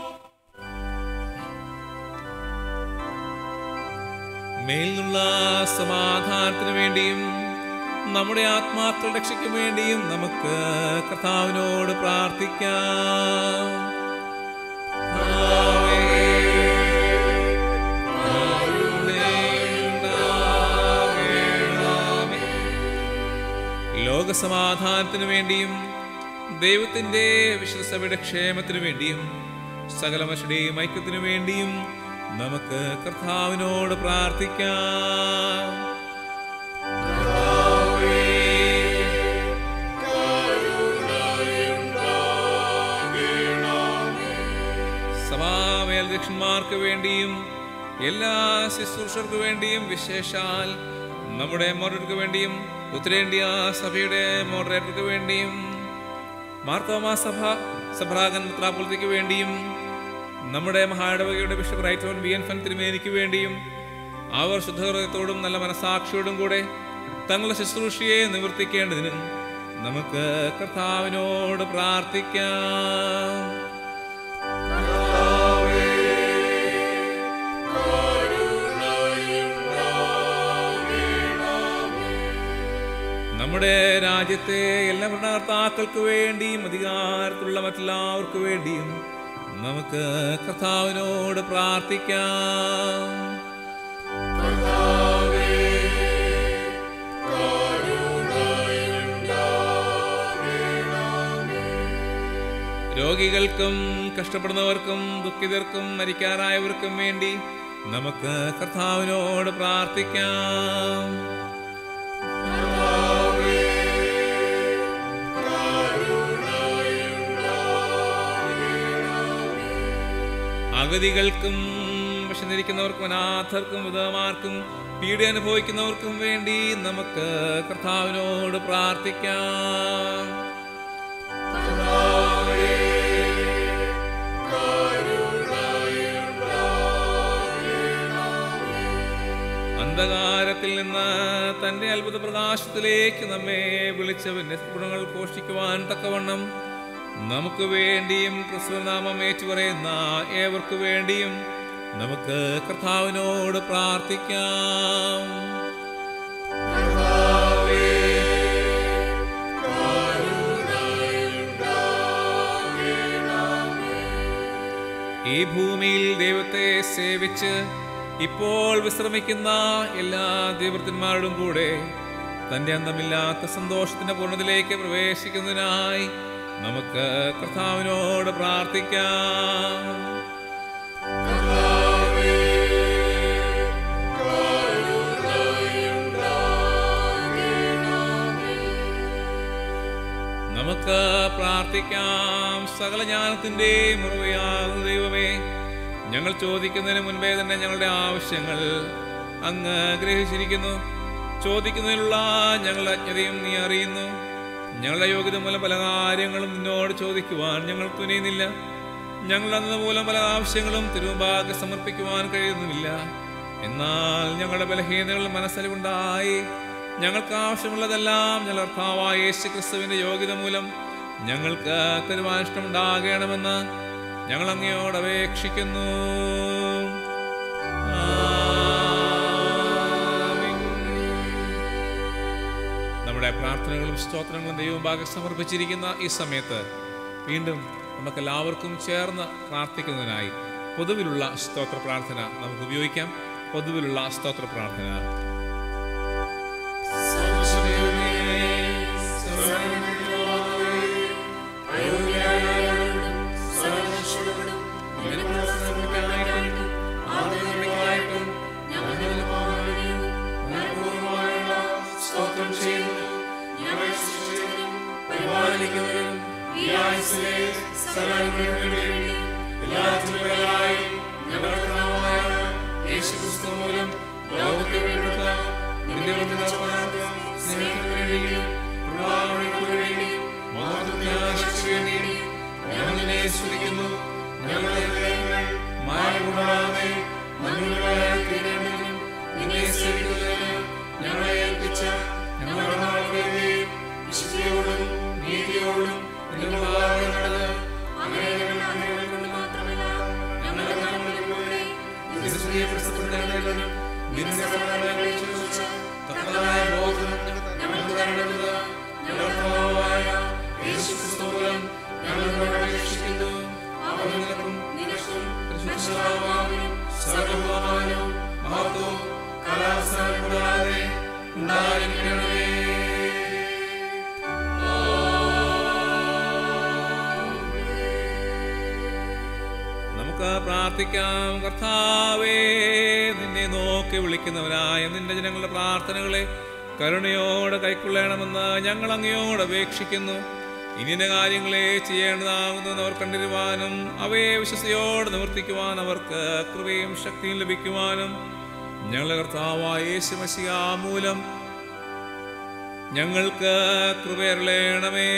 മേലിനുള്ള സമാധാനത്തിന് വേണ്ടിയും നമ്മുടെ ആത്മാക്കളുടെ രക്ഷയ്ക്ക് വേണ്ടിയും നമുക്ക് കർത്താവിനോട് പ്രാർത്ഥിക്കാം കർത്താവേ, കരുണയുണ്ടാകണമേ. ലോകസമാധാനത്തിന് വേണ്ടിയും ദൈവത്തിന്റെ വിശ്വസഭയുടെ ക്ഷേമത്തിനു വേണ്ടിയും സകല മനുഷ്യരുടെയും ഐക്യത്തിനു വേണ്ടിയും നമുക്ക് കർത്താവിനോട് പ്രാർത്ഥിക്കാം സഭാമേൽദക്ഷന്മാർക്ക് വേണ്ടിയും എല്ലാ ശുശ്രൂഷർക്ക് വേണ്ടിയും വിശേഷാൽ നമ്മുടെ മോഡർക്ക് വേണ്ടിയും ഉത്തരേന്ത്യ സഭയുടെ മോഡറേറ്റർക്ക് വേണ്ടിയും മാർത്തോമാ സഭ സഭ്രാഗൻ മുത്രാപുലത്തിക്ക് വേണ്ടിയും നമ്മുടെ മഹാടവകയുടെ ബിഷപ്പ് റൈറ്റോൺ വി എൻ ഫൻ തിരുമേനിക്ക് വേണ്ടിയും അവർ ശുദ്ധഹൃദയത്തോടും നല്ല മനസാക്ഷിയോടും കൂടെ തങ്ങളുടെ ശുശ്രൂഷയെ നിവർത്തിക്കേണ്ടതിനും നമുക്ക് കർത്താവിനോട് പ്രാർത്ഥിക്കാം നമ്മുടെ രാജ്യത്തെ എല്ലാ ഭരണകർത്താക്കൾക്ക് വേണ്ടിയും അധികാരത്തിലുള്ള മറ്റെല്ലാവർക്കു വേണ്ടിയും നമുക്ക് കർത്താവിനോട് പ്രാർത്ഥിക്കാം രോഗികൾക്കും കഷ്ടപ്പെടുന്നവർക്കും ദുഃഖിതർക്കും മരിക്കാറായവർക്കും വേണ്ടി നമുക്ക് കർത്താവിനോട് പ്രാർത്ഥിക്കാം അഗതികൾക്കും വിശന്നിരിക്കുന്നവർക്കും അനാഥർക്കും വിധവമാർക്കും പീഡ അനുഭവിക്കുന്നവർക്കും വേണ്ടി നമുക്ക് കർത്താവിനോട് പ്രാർത്ഥിക്കാം അന്ധകാരത്തിൽ നിന്ന് തന്റെ അത്ഭുത പ്രകാശത്തിലേക്ക് നമ്മെ വിളിച്ചവന്റെ ഗുണങ്ങൾ ഘോഷിക്കുവാൻ തക്കവണ്ണം നമുക്ക് വേണ്ടിയും ക്രിസ്തുനാമം ഏറ്റുപറയുന്ന ഏവർക്കു വേണ്ടിയും നമുക്ക് കർത്താവിനോട് പ്രാർത്ഥിക്കാം ഈ ഭൂമിയിൽ ദൈവത്തെ സേവിച്ച് ഇപ്പോൾ വിശ്രമിക്കുന്ന എല്ലാ ദൈവത്തിന്മാരോടും കൂടെ തന്റെ അന്തമില്ലാത്ത സന്തോഷത്തിന്റെ പൂർണ്ണതയിലേക്ക് പ്രവേശിക്കുന്നതിനായി നമുക്ക് കർത്താവിനോട് പ്രാർത്ഥിക്കാം നമുക്ക് പ്രാർത്ഥിക്കാം സകല ജ്ഞാനത്തിന്റെ മുറിവയാകുന്ന ദൈവമേ ഞങ്ങൾ ചോദിക്കുന്നതിന് മുൻപേ തന്നെ ഞങ്ങളുടെ ആവശ്യങ്ങൾ അങ്ങ് ഗ്രഹിച്ചിരിക്കുന്നു ചോദിക്കുന്നതിനുള്ള ഞങ്ങളുടെ അജ്ഞതയും നീ അറിയുന്നു ഞങ്ങളുടെ യോഗ്യത മൂലം പല കാര്യങ്ങളും നിന്നോട് ചോദിക്കുവാൻ ഞങ്ങൾ തുനിയുന്നില്ല ഞങ്ങൾ അന്ന് മൂലം പല ആവശ്യങ്ങളും തിരുമുമ്പാകെ സമർപ്പിക്കുവാൻ കഴിയുന്നുമില്ല എന്നാൽ ഞങ്ങളുടെ ബലഹീനതകൾ മനസ്സിലുണ്ടായി ഞങ്ങൾക്ക് ആവശ്യമുള്ളതെല്ലാം ഞങ്ങൾ കർത്താവായ യേശു ക്രിസ്തുവിന്റെ യോഗ്യത മൂലം ഞങ്ങൾക്ക് തരുവാൻ ഇഷ്ടമുണ്ടാകണമെന്ന് ഞങ്ങൾ അങ്ങയോട് അപേക്ഷിക്കുന്നു ആമീൻ. നമ്മുടെ പ്രാർത്ഥനകളും സ്തോത്രങ്ങളും ദൈവഭാഗം സമർപ്പിച്ചിരിക്കുന്ന ഈ സമയത്ത് വീണ്ടും നമുക്ക് എല്ലാവർക്കും ചേർന്ന് പ്രാർത്ഥിക്കുന്നതിനായി പൊതുവിലുള്ള സ്തോത്ര പ്രാർത്ഥന നമുക്ക് ഉപയോഗിക്കാം പൊതുവിലുള്ള സ്തോത്ര പ്രാർത്ഥന നമുക്ക് പ്രാർത്ഥിക്കാം കർത്താവേ നിന്നെ നോക്കി വിളിക്കുന്നവരായ നിന്റെ ജനങ്ങളുടെ പ്രാർത്ഥനകളെ കരുണയോടെ കൈക്കൊള്ളണമെന്ന് ഞങ്ങൾ അങ്ങയോട് അപേക്ഷിക്കുന്നു ഇനിന്റെ കാര്യങ്ങളെ ചെയ്യേണ്ടതാകുന്നത് അവർ കണ്ടിരുവാനും അവയെ വിശ്വസയോടെ നിവർത്തിക്കുവാൻ അവർക്ക് കൃപയും ശക്തിയും ലഭിക്കുവാനും ഞങ്ങളുടെ കർത്താവായ യേശു മസിഹാ മൂലം ഞങ്ങൾക്ക് കൃപയരളേണമേ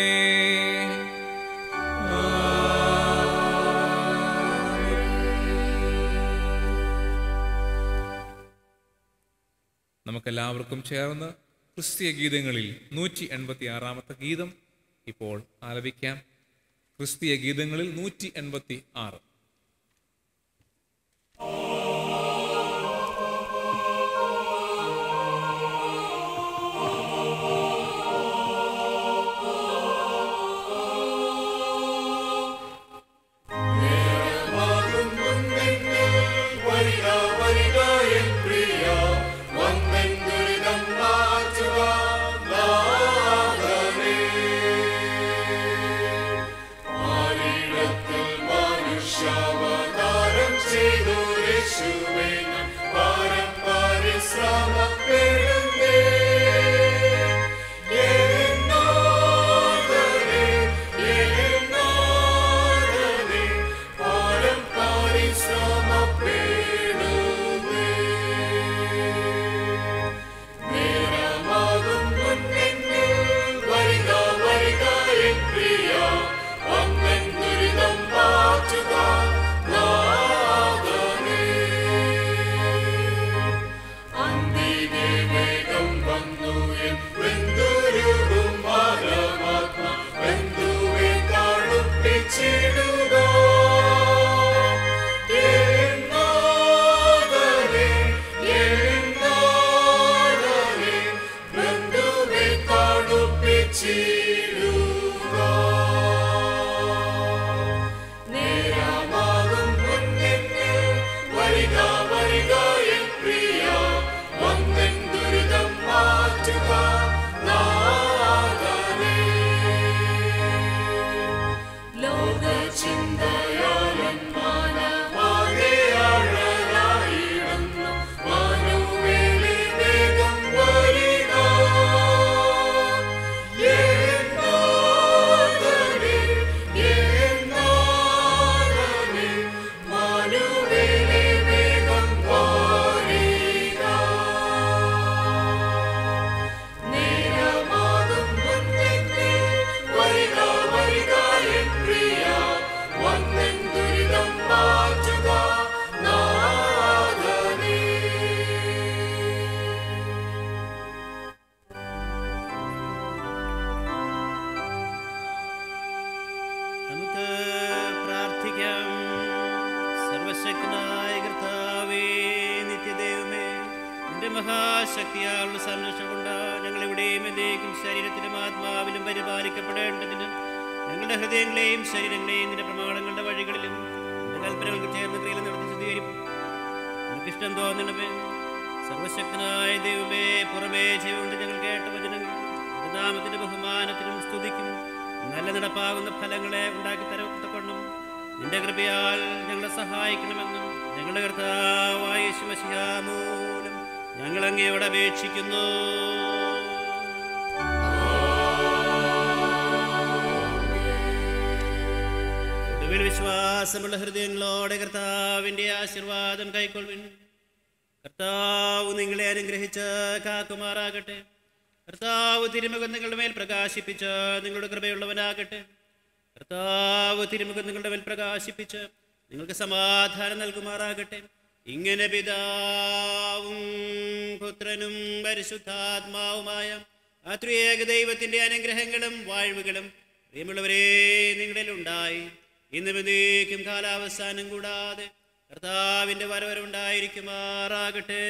നമുക്കെല്ലാവർക്കും ചേർന്ന് ക്രിസ്തീയ ഗീതങ്ങളിൽ നൂറ്റി എൺപത്തി ആറാമത്തെ ഗീതം ഇപ്പോൾ ആലപിക്കാം ക്രിസ്തീയ ഗീതങ്ങളിൽ നൂറ്റി എൺപത്തി ആറ് മനുഷ്യ സർവശക്തനായ കർത്താവേ നിത്യദൈവമേ നിന്റെ മഹാശക്തിയാലുള്ള സംരക്ഷണം കൊണ്ട് ഞങ്ങൾ എവിടെയും എന്തേക്കും ശരീരത്തിലും ആത്മാവിലും പരിപാലിക്കപ്പെടേണ്ടതിന് ഞങ്ങളുടെ ഹൃദയങ്ങളെയും ശരീരങ്ങളെയും നിന്റെ പ്രമാണങ്ങളുടെ വഴികളിലും നിന്റെ കൽപ്പനകൾക്ക് ചേർന്ന് ക്രിയയിൽ നടത്തി ശുദ്ധീകരിക്കും നമുക്കിഷ്ടം തോന്നണമേ സർവശക്തനായ ദൈവമേ പുറമേ ചെയ്തുകൊണ്ട് ഞങ്ങൾ കേട്ട വചനങ്ങൾ നിന്റെ നാമത്തിന്റെ ബഹുമാനത്തിനും സ്തുതിക്കും നല്ല നടപ്പാകുന്ന ഫലങ്ങളെ ഉണ്ടാക്കി തരത്തക്കൊണ്ടും നിന്റെ കൃപയാൽ ഞങ്ങളെ സഹായിക്കണമെന്നും ഞങ്ങളുടെ കർത്താവായ യേശുമസിഹാ മൂലം ഞങ്ങൾ അങ്ങയോട് അപേക്ഷിക്കുന്നു ഒടുവിൽ വിശ്വാസമുള്ള ഹൃദയങ്ങളോടെ കർത്താവിന്റെ ആശീർവാദം കൈക്കൊള്ളുവിൻ കർത്താവ് നിങ്ങളെ അനുഗ്രഹിച്ച് കാക്കുമാറാകട്ടെ കർത്താവ് തിരുമുഖം നിങ്ങളുടെ മേൽ പ്രകാശിപ്പിച്ച് നിങ്ങളുടെ കൃപയുള്ളവനാകട്ടെ കർത്താവ് തിരുമുഖം നിങ്ങളുടെ മേൽ പ്രകാശിപ്പിച്ച് നിങ്ങൾക്ക് സമാധാനം നൽകുമാറാകട്ടെ ഇങ്ങനെ പിതാവും പുത്രനും പരിശുദ്ധാത്മാവുമായ ആ ത്രിയേക ദൈവത്തിന്റെ അനുഗ്രഹങ്ങളും വാഴ്വുകളും പ്രിയമുള്ളവരെ നിങ്ങളിൽ ഉണ്ടായി ഇന്ന് വിനേക്കും കാലാവസാനം കൂടാതെ കർത്താവിന്റെ വരവരുണ്ടായിരിക്കുമാറാകട്ടെ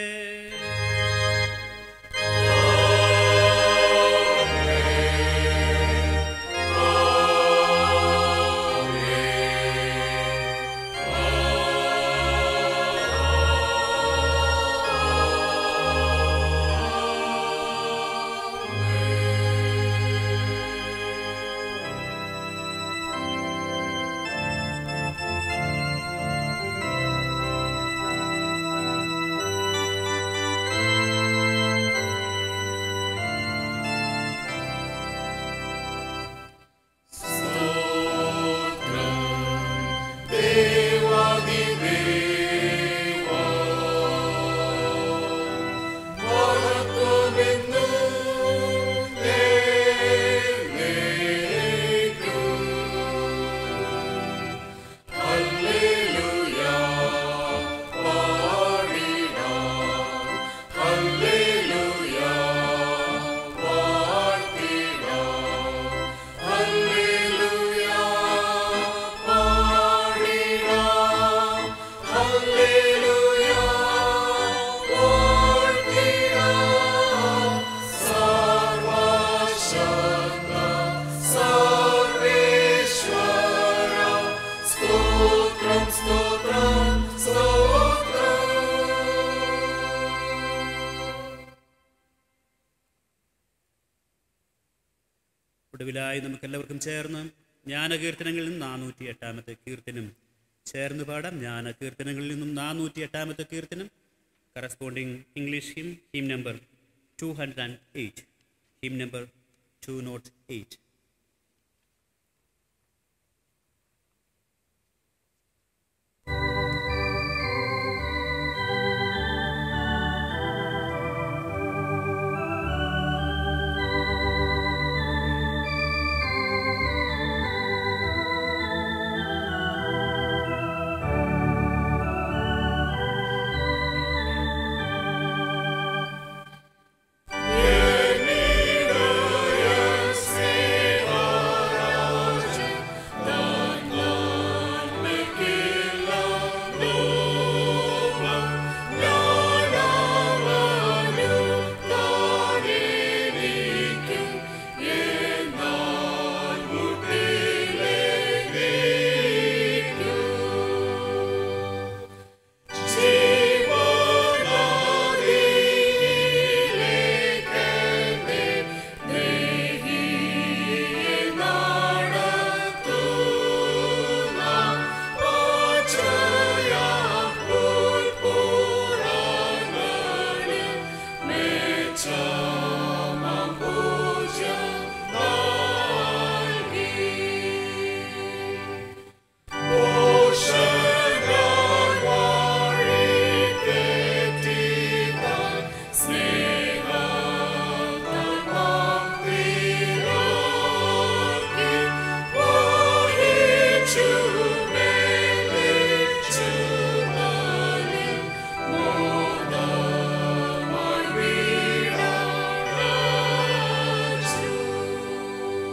ഒടുവിലായി നമുക്കെല്ലാവർക്കും ചേർന്ന് ജ്ഞാനകീർത്തനങ്ങളിൽ നിന്നും നാനൂറ്റി എട്ടാമത്തെ കീർത്തനം ചേർന്ന് പാടാം ജ്ഞാനകീർത്തനങ്ങളിൽ നിന്നും നാനൂറ്റി എട്ടാമത്തെ കീർത്തനം corresponding English hymn hymn number two hundred and eight hymn number two nought eight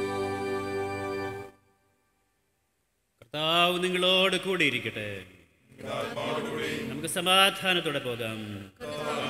കർത്താവ് നിങ്ങളോട് കൂടെ ഇരിക്കട്ടെ നമുക്ക് സമാധാനത്തോടെ പോകാം